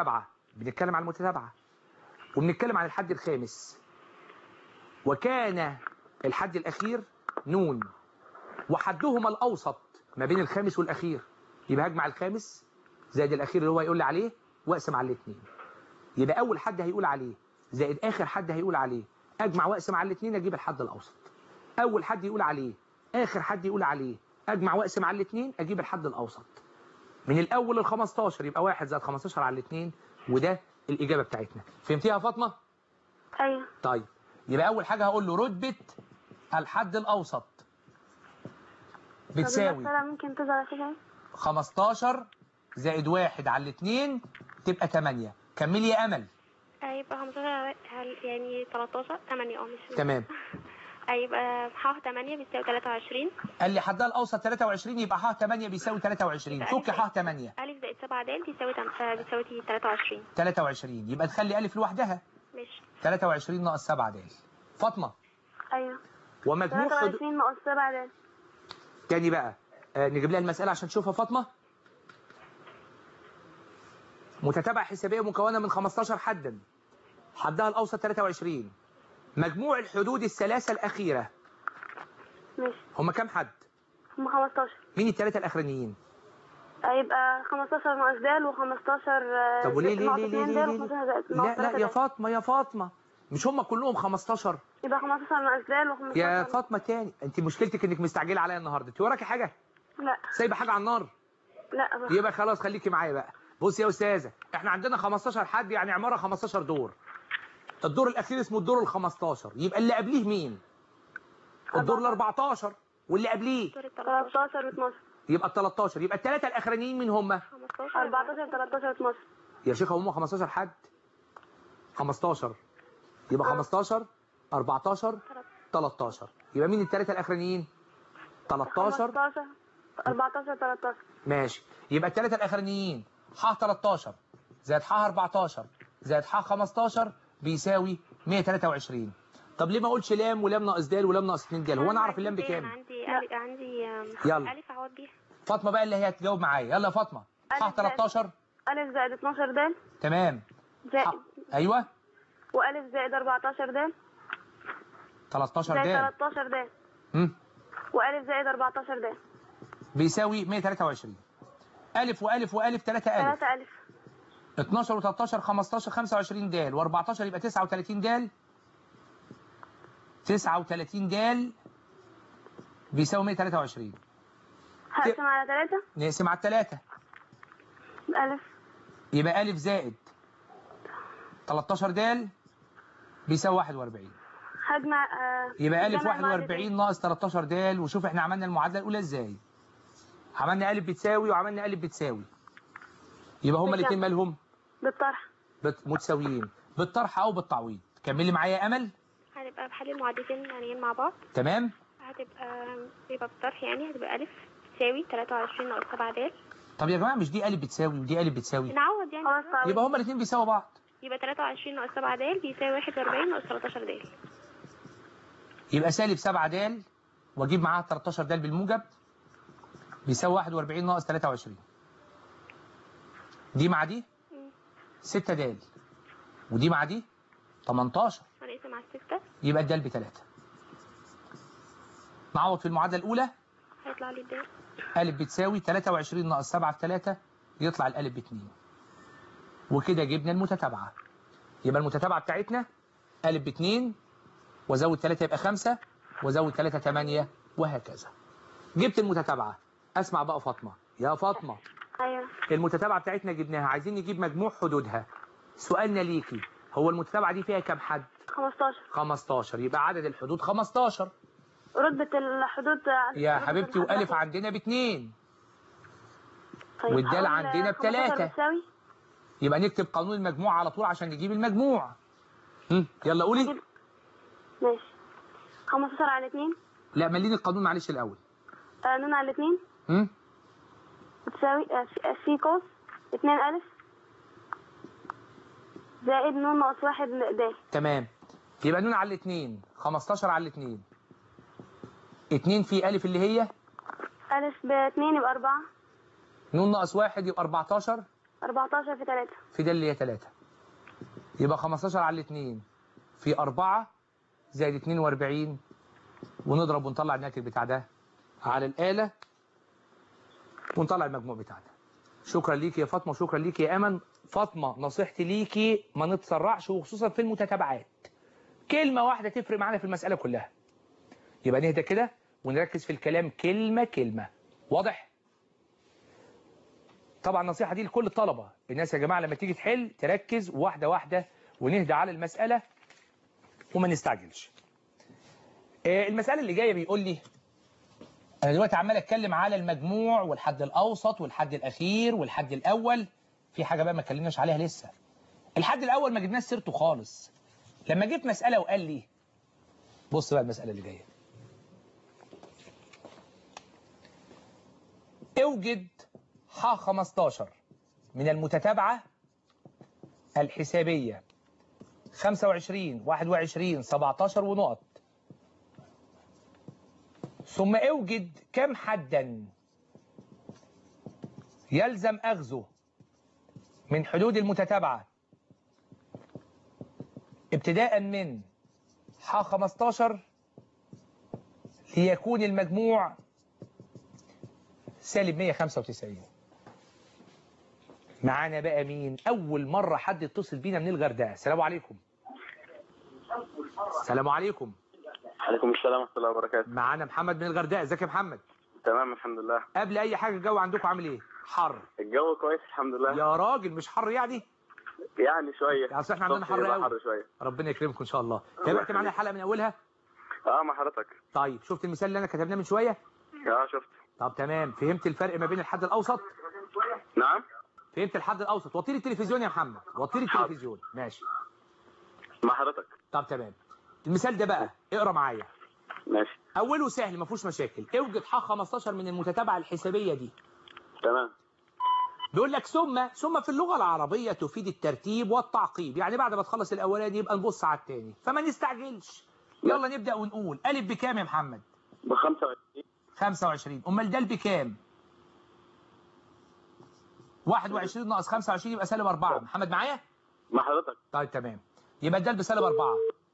بنتكلم عن المتتابعة وبنتكلم عن الحد الخامس وكان الحد الأخير نون وحدهما الأوسط ما بين الخامس والأخير يبقى هجمع الخامس زائد الأخير اللي هو يقول لي عليه وأقسم على الاثنين يبقى أول حد هيقول عليه زائد آخر حد هيقول عليه أجمع وأقسم على الاثنين أجيب الحد الأوسط أول حد يقول عليه آخر حد يقول عليه أجمع وأقسم على الاثنين أجيب الحد الأوسط من الأول لل 15 يبقى واحد زائد 15 على الاثنين وده الإجابة بتاعتنا فهمتيها يا فاطمة؟ ايوه طيب يبقى أول حاجة هقول له رتبة الحد الأوسط طب بتساوي المسألة ممكن تظهر كده 15 زائد واحد على الاثنين تبقى 8 كملي يا أمل هيبقى 15 هل- يعني 13 8 اه مش تمام هيبقى ح 8 بيساوي 23 قال لي حدها الأوسط 23 يبقى ح 8 بيساوي 23 فك ح 8 ألف زائد 7 د بيساوي تم- آه، بيساوي 23 23 يبقى تخلي ألف لوحدها ماشي 23 ناقص 7 د فاطمة ايوه ومجموع حدود 23 ناقص 7 ده تاني بقى آه نجيب لها المسألة عشان تشوفها فاطمة متتابعة حسابية مكونة من 15 حدا حدها الأوسط 23 مجموع الحدود الثلاثة الأخيرة ماشي هم كام حد؟ هم 15 مين الثلاثة الأخرانيين؟ هيبقى 15 ناقص د و15 طب وليه ليه ليه ليه ليه, ليه, ليه؟ لا لا يا فاطمة يا فاطمة مش هم كلهم 15 يبقى 15 ناقص د و15 يا فاطمة تاني انت مشكلتك انك مستعجلة عليا النهاردة انت وراكي حاجة لا سايبة حاجة على النار لا بس. يبقى خلاص خليكي معايا بقى بص يا استاذه احنا عندنا 15 حد يعني عماره 15 دور الدور الاخير اسمه الدور ال 15 يبقى اللي قبليه مين الدور ال 14 واللي قبليه دور ال 13 13 و12 يبقى ال 13 يبقى الثلاثه الاخرانيين مين هم 15 14 13 12 يا شيخه هم 15 حد 15 يبقى 15 14 13 يبقى مين الثلاثه الاخرانيين 13 15 14 13 ماشي يبقى الثلاثة الأخرانيين ح 13 زائد ح 14 زائد ح 15 بيساوي 123 طب ليه ما اقولش لام ولام ناقص د ولام ناقص 2 د هو انا اعرف اللام أنا بكام عندي ألف- عندي آم، يلا. ألف أعوض بيها فاطمه بقى اللي هي هتجاوب معايا يلا يا فاطمه ح ألف زائد- 13 ألف زائد 12 د تمام زائد ح... ايوه وألف زائد 14 د 13 زائد د 13 د مم. وألف زائد 14 د بيساوي 123 الف والف والف 3 الف 3 ألف 12 و13 15 25 د و14 يبقى 39 د 39 د بيساوي 123 هقسم على 3 نقسم على الثلاثة ألف يبقى ألف زائد 13 د بيساوي 41 هجمع آه، يبقى ألف جمع 41 ناقص 13 د وشوف احنا عملنا المعادلة الأولى ازاي عملنا ألف بتساوي وعملنا ألف بتساوي يبقى هما بالجمع. الاثنين مالهم بالطرح بت- متساويين بالطرح أو بالتعويض كملي معايا يا أمل هنبقى بحل المعادلتين يعني مع بعض تمام هتبقى يبقى بالطرح يعني هتبقى ألف تساوي 23 ناقص 7 د طب يا جماعة مش دي ألف بتساوي ودي ألف بتساوي نعوض يعني خلاص تعويض. يبقى هما الاثنين بيساووا بعض يبقى 23 ناقص 7 د بيساوي 41 ناقص 13 د يبقى سالب 7 د واجيب معاها 13 د بالموجب بيساوي 41 ناقص 23 دي مع دي 6 د ودي مع دي 18 هنقسم على 6 يبقى الدال بثلاثة نعوض في المعادلة الأولى هيطلع لي الد ألف بتساوي 23 ناقص 7 في 3 يطلع الألف باتنين وكده جبنا المتتابعة يبقى المتتابعة بتاعتنا ألف باتنين وزود 3 يبقى 5 وزود 3 8 وهكذا جبت المتتابعة أسمع بقى فاطمة يا فاطمة أيوه المتتابعة بتاعتنا جبناها عايزين نجيب مجموع حدودها سؤالنا ليكي هو المتتابعة دي فيها كام حد 15 15 يبقى عدد الحدود 15 رتبة الحدود يا رتبة حبيبتي الحدود. وألف عندنا باتنين طيب، والدال هقول عندنا 15 بتلاتة. بتساوي يبقى نكتب قانون المجموع على طول عشان نجيب المجموع هم، يلا قولي ماشي 15 على 2 لا مليني القانون معلش الأول آه نون على 2 هم؟ بتساوي آه، في- آه، في قوس 2 ألف زائد نون ناقص واحد د تمام يبقى نون على الاثنين 15 على الاثنين اتنين في ألف اللي هي ألف باتنين يبقى أربعة نون ناقص واحد يبقى 14 أربعتاشر في تلاتة في ده اللي هي 3 يبقى 15 على الاثنين في 4 زائد 42 ونضرب ونطلع الناتج بتاع ده على الآلة ونطلع المجموع بتاعنا شكرا ليكي يا فاطمة وشكرا ليكي يا أمل فاطمة نصيحتي ليكي ما نتسرعش وخصوصا في المتتابعات كلمة واحدة تفرق معانا في المسألة كلها يبقى نهدى كده ونركز في الكلام كلمة كلمة واضح؟ طبعا النصيحة دي لكل الطلبة الناس يا جماعة لما تيجي تحل تركز واحدة واحدة ونهدى على المسألة وما نستعجلش آه، المسألة اللي جاية بيقول لي أنا دلوقتي عمال أتكلم على المجموع والحد الأوسط والحد الأخير والحد الأول في حاجة بقى ما اتكلمناش عليها لسه الحد الأول ما جبناش سيرته خالص لما جيت مسألة وقال لي بص بقى المسألة اللي جاية اوجد ح 15 من المتتابعة الحسابية 25 21 17 ونقط ثم اوجد كم حدا يلزم أخذه من حدود المتتابعة ابتداء من ح 15 ليكون المجموع سالب 195 معانا بقى مين أول مرة حد يتصل بينا من الغردقة السلام عليكم السلام عليكم عليكم السلام ورحمة الله وبركاته معانا محمد من الغردقة ازيك يا محمد تمام الحمد لله قبل أي حاجة الجو عندكم عامل إيه حر الجو كويس الحمد لله يا راجل مش حر يعني يعني شوية أصل إحنا عندنا الصبح حر يبقى أوي. حر شوية ربنا يكرمكم إن شاء الله تابعت معانا الحلقة من أولها اه مع حضرتك طيب شفت المثال اللي أنا كتبناه من شوية اه شفت طب تمام فهمت الفرق ما بين الحد الأوسط نعم فهمت الحد الأوسط وطير التلفزيون يا محمد وطير حاضر. التلفزيون ماشي مع حضرتك طب تمام المثال ده بقى اقرا معايا ماشي اوله سهل ما فيهوش مشاكل اوجد ح 15 من المتتابعه الحسابيه دي تمام بيقول لك ثم ثم في اللغه العربيه تفيد الترتيب والتعقيب يعني بعد ما تخلص الاولاني يبقى نبص على الثاني فما نستعجلش يلا نبدا ونقول الف بكام يا محمد ب 25 25 امال دال بكام 21 ناقص 25 يبقى سالب 4 محمد معايا مع حضرتك طيب تمام يبقى الدال بسالب 4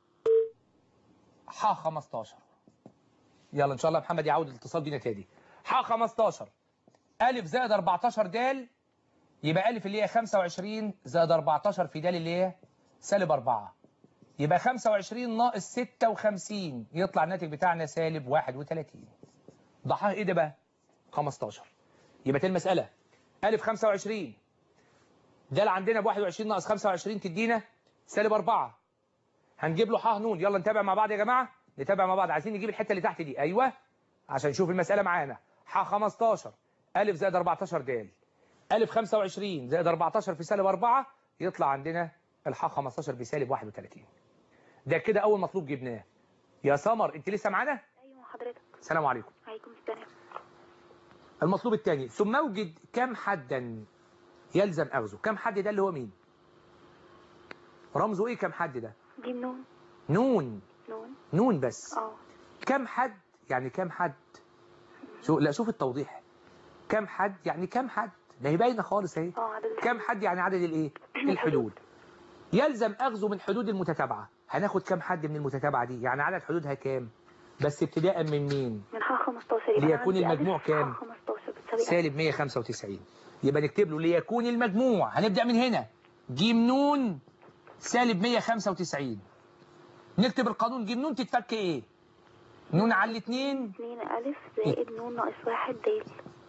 ح 15 يلا ان شاء الله محمد يعود الاتصال بينا تاني ح 15 الف زائد 14 دال يبقى الف اللي هي 25 زائد 14 في دال اللي هي سالب 4 يبقى 25 ناقص 56 يطلع الناتج بتاعنا سالب 31 ضحاها ايه ده بقى 15 يبقى تاني المساله الف 25 دال عندنا ب 21 ناقص 25 تدينا سالب 4 هنجيب له ح نون يلا نتابع مع بعض يا جماعه نتابع مع بعض عايزين نجيب الحته اللي تحت دي ايوه عشان نشوف المساله معانا ح 15 الف زائد 14 د الف 25 زائد 14 في سالب 4 يطلع عندنا الح 15 بسالب 31 ده كده اول مطلوب جبناه يا سمر انت لسه معانا ايوه حضرتك السلام عليكم عليكم السلام المطلوب الثاني ثم اوجد كم حدا يلزم اخذه كم حد ده اللي هو مين رمزه ايه كم حد ده دي نون نون نون نون بس اه كم حد يعني كم حد شو لا شوف التوضيح كم حد يعني كم حد ده هي باينه خالص اهي اه عدد كم حد يعني عدد الايه الحدود يلزم اخذه من حدود المتتابعه هناخد كم حد من المتتابعه دي يعني عدد حدودها كام بس ابتداء من مين من ح 15 يبقى ليكون أنا عندي المجموع ألف كام؟ ح 15 بتساوي سالب 195 يبقى نكتب له ليكون المجموع هنبدأ من هنا جيم نون سالب 195 نكتب القانون جيم نون تتفك ايه نون على الاثنين 2 ألف زائد نون ناقص واحد دال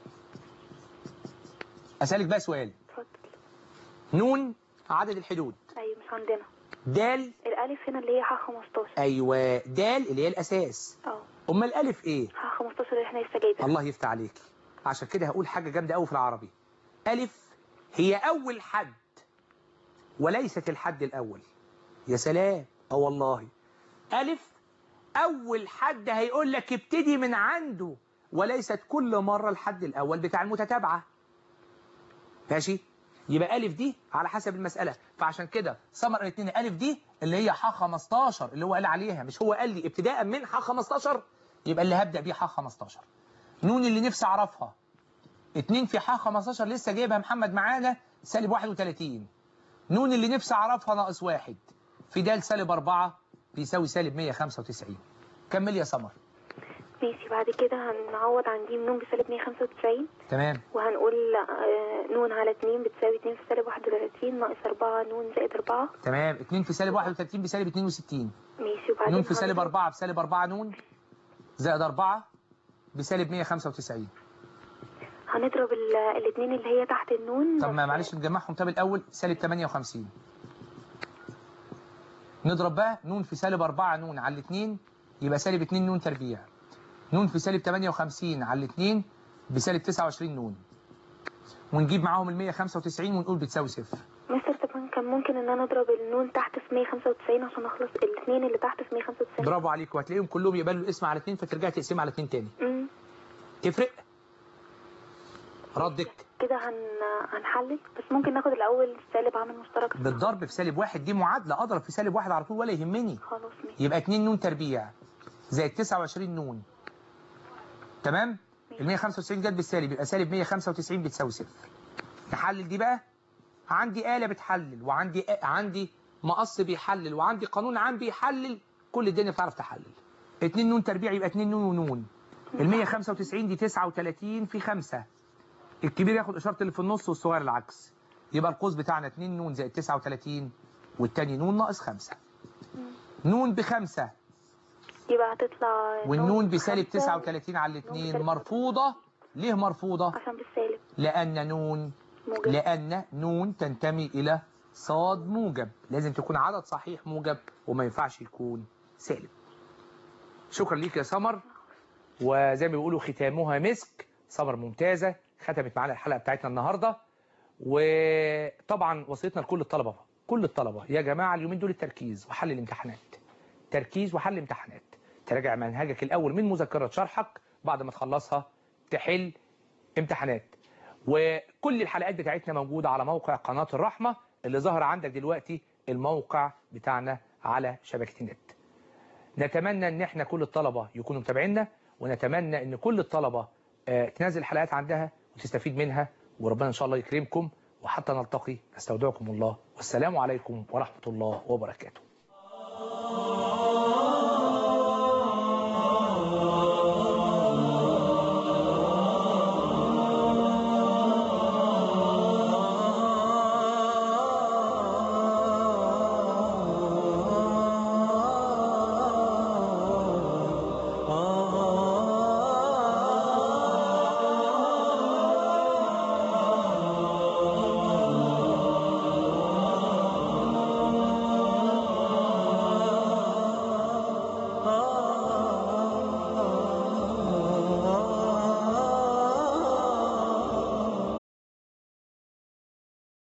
اسالك بقى سؤال اتفضل نون عدد الحدود أيوة مش عندنا دال الألف هنا اللي هي ح 15 ايوه دال اللي هي الاساس اه امال الالف ايه ح 15 اللي احنا لسه جايبينها الله يفتح عليك عشان كده هقول حاجه جامده قوي في العربي الف هي اول حد وليست الحد الاول يا سلام اه والله الف اول حد هيقول لك ابتدي من عنده وليست كل مره الحد الاول بتاع المتتابعه ماشي يبقى الف دي على حسب المساله فعشان كده سمر الاثنين الف دي اللي هي ح 15 اللي هو قال عليها مش هو قال لي ابتداء من ح 15 يبقى اللي هبدا بيه ح 15 نون اللي نفسي اعرفها 2 في ح 15 لسه جايبها محمد معانا سالب 31 نون اللي نفسي اعرفها ناقص واحد في د سالب 4 بيساوي سالب 195 كمل يا سمر ماشي بعد كده هنعوض عن ج نون بسالب 195 تمام وهنقول آه، نون على 2 بتساوي 2 في سالب 31 ناقص 4 نون زائد 4 تمام 2 في سالب 31 بسالب 62 ماشي وبعدين نون في سالب هنضرب- 4 بسالب 4 نون زائد 4 بسالب 195 هنضرب ال- الاتنين اللي هي تحت النون طب ما بس- معلش نجمعهم طب الاول سالب 58 نضرب بقى نون في سالب 4 نون على الاثنين يبقى سالب 2 نون تربيع نون في سالب 58 على الاثنين بسالب 29 نون ونجيب معاهم ال 195 ونقول بتساوي صفر مستر طبعا كان ممكن ان انا اضرب النون تحت في 195 عشان اخلص الاثنين اللي تحت في 195 برافو عليك وهتلاقيهم كلهم يقبلوا الاسم على اثنين فترجع تقسم على اثنين تاني امم تفرق ردك كده هن... هنحلل بس ممكن ناخد الاول سالب عامل مشترك بالضرب في سالب واحد دي معادله اضرب في سالب واحد على طول ولا يهمني خلاص ماشي يبقى 2 نون تربيع زائد 29 نون تمام ال 195 جت بالسالب يبقى سالب 195 بتساوي صفر نحلل دي بقى عندي آلة بتحلل وعندي آ... عندي مقص بيحلل وعندي قانون عام بيحلل كل الدنيا بتعرف تحلل 2 نون تربيع يبقى 2 نون ونون ال 195 دي 39 في 5 الكبير ياخد اشاره اللي في النص والصغير العكس يبقى القوس بتاعنا 2 نون زائد 39 والتاني نون ناقص 5 نون بخمسة يبقى هتطلع والنون بسالب خمسة 39 على الاثنين بسالب مرفوضة ليه مرفوضة؟ عشان بالسالب لأن نون موجب لأن نون تنتمي إلى صاد موجب لازم تكون عدد صحيح موجب وما ينفعش يكون سالب شكرا ليك يا سمر وزي ما بيقولوا ختامها مسك سمر ممتازة ختمت معانا الحلقة بتاعتنا النهاردة وطبعا وصيتنا لكل الطلبة كل الطلبة يا جماعة اليومين دول التركيز وحل الامتحانات تركيز وحل امتحانات تراجع منهجك الأول من مذكرة شرحك بعد ما تخلصها تحل امتحانات وكل الحلقات بتاعتنا موجودة على موقع قناة الرحمة اللي ظهر عندك دلوقتي الموقع بتاعنا على شبكة النت نتمنى ان احنا كل الطلبة يكونوا متابعينا ونتمنى ان كل الطلبة آه، تنزل الحلقات عندها وتستفيد منها وربنا ان شاء الله يكرمكم وحتى نلتقي استودعكم الله والسلام عليكم ورحمة الله وبركاته